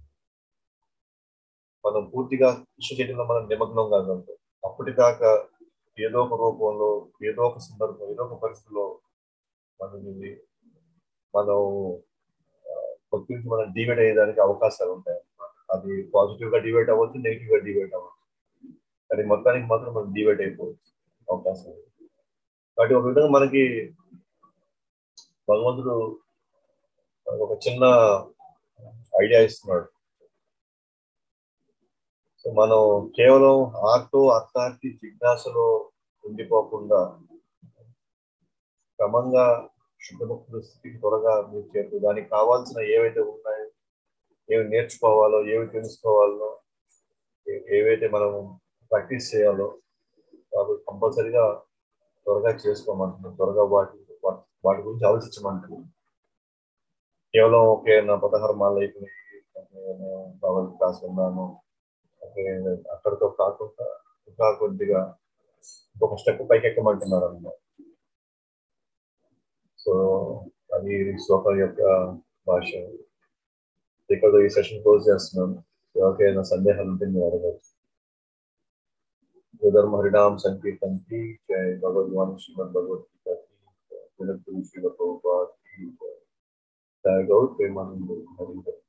మనం పూర్తిగా కృష్ణ చైతన్యంలో మనం నిమగ్నం కాగలుగుతాం అప్పటిదాకా ఏదో ఒక రూపంలో ఏదో ఒక సందర్భం ఏదో ఒక పరిస్థితిలో మనం ఇది మనం ఆ, భక్తి నుంచి మనం డివైడ్ అయ్యేదానికి అవకాశాలు ఉంటాయి అన్నమాట అది పాజిటివ్ గా డివైడ్ అవ్వచ్చు నెగిటివ్ గా డివైడ్ అవ్వచ్చు కానీ మొత్తానికి మాత్రం మనం డివైడ్ అయిపోవచ్చు అవకాశం ఉంది. కాబట్టి ఒక విధంగా మనకి భగవంతుడు మనకు ఒక చిన్న ఐడియా ఇస్తున్నాడు సో మనం కేవలం ఆర్తో అర్థార్థి జిజ్ఞాసలో ఉండిపోకుండా క్రమంగా శుద్ధభక్తుల స్థితికి త్వరగా మీరు చేరుతూ దానికి కావాల్సిన ఏవైతే ఉన్నాయో ఏవి నేర్చుకోవాలో ఏవి తెలుసుకోవాలో ఏ- ఏవైతే మనం ప్రాక్టీస్ చేయాలో అవి కంపల్సరిగా త్వరగా చేసుకోమంటున్నాం త్వరగా వాటి వా- వాటి గురించి ఆలోచించమంటున్నాం కేవలం ఓకే నా పదహారు మాలు అయిపోయి భగవత్ క్లాస్ ఉన్నాను ఓకే అక్కడితో కాకుండా ఇంకా కొద్దిగా ఒక స్టెప్ పైకి ఎక్కమంటున్నారు అన్నమాట సో అది శ్లోకం యొక్క భాష ఇక్కడ ఈ సెషన్ క్లోజ్ చేస్తున్నాను ఎవరికైనా సందేహాలు ఉంటే మీరు అడగచ్చు ఉదర్ హరినామ్ సంకీర్తన్ కి జై భగవద్వాన్ శ్రీమద్ భగవద్గీత కి జై. జగద్గురు శ్రీల ప్రభుపాద్ కి జై. జై గౌర్ ప్రేమానంద హరి హరి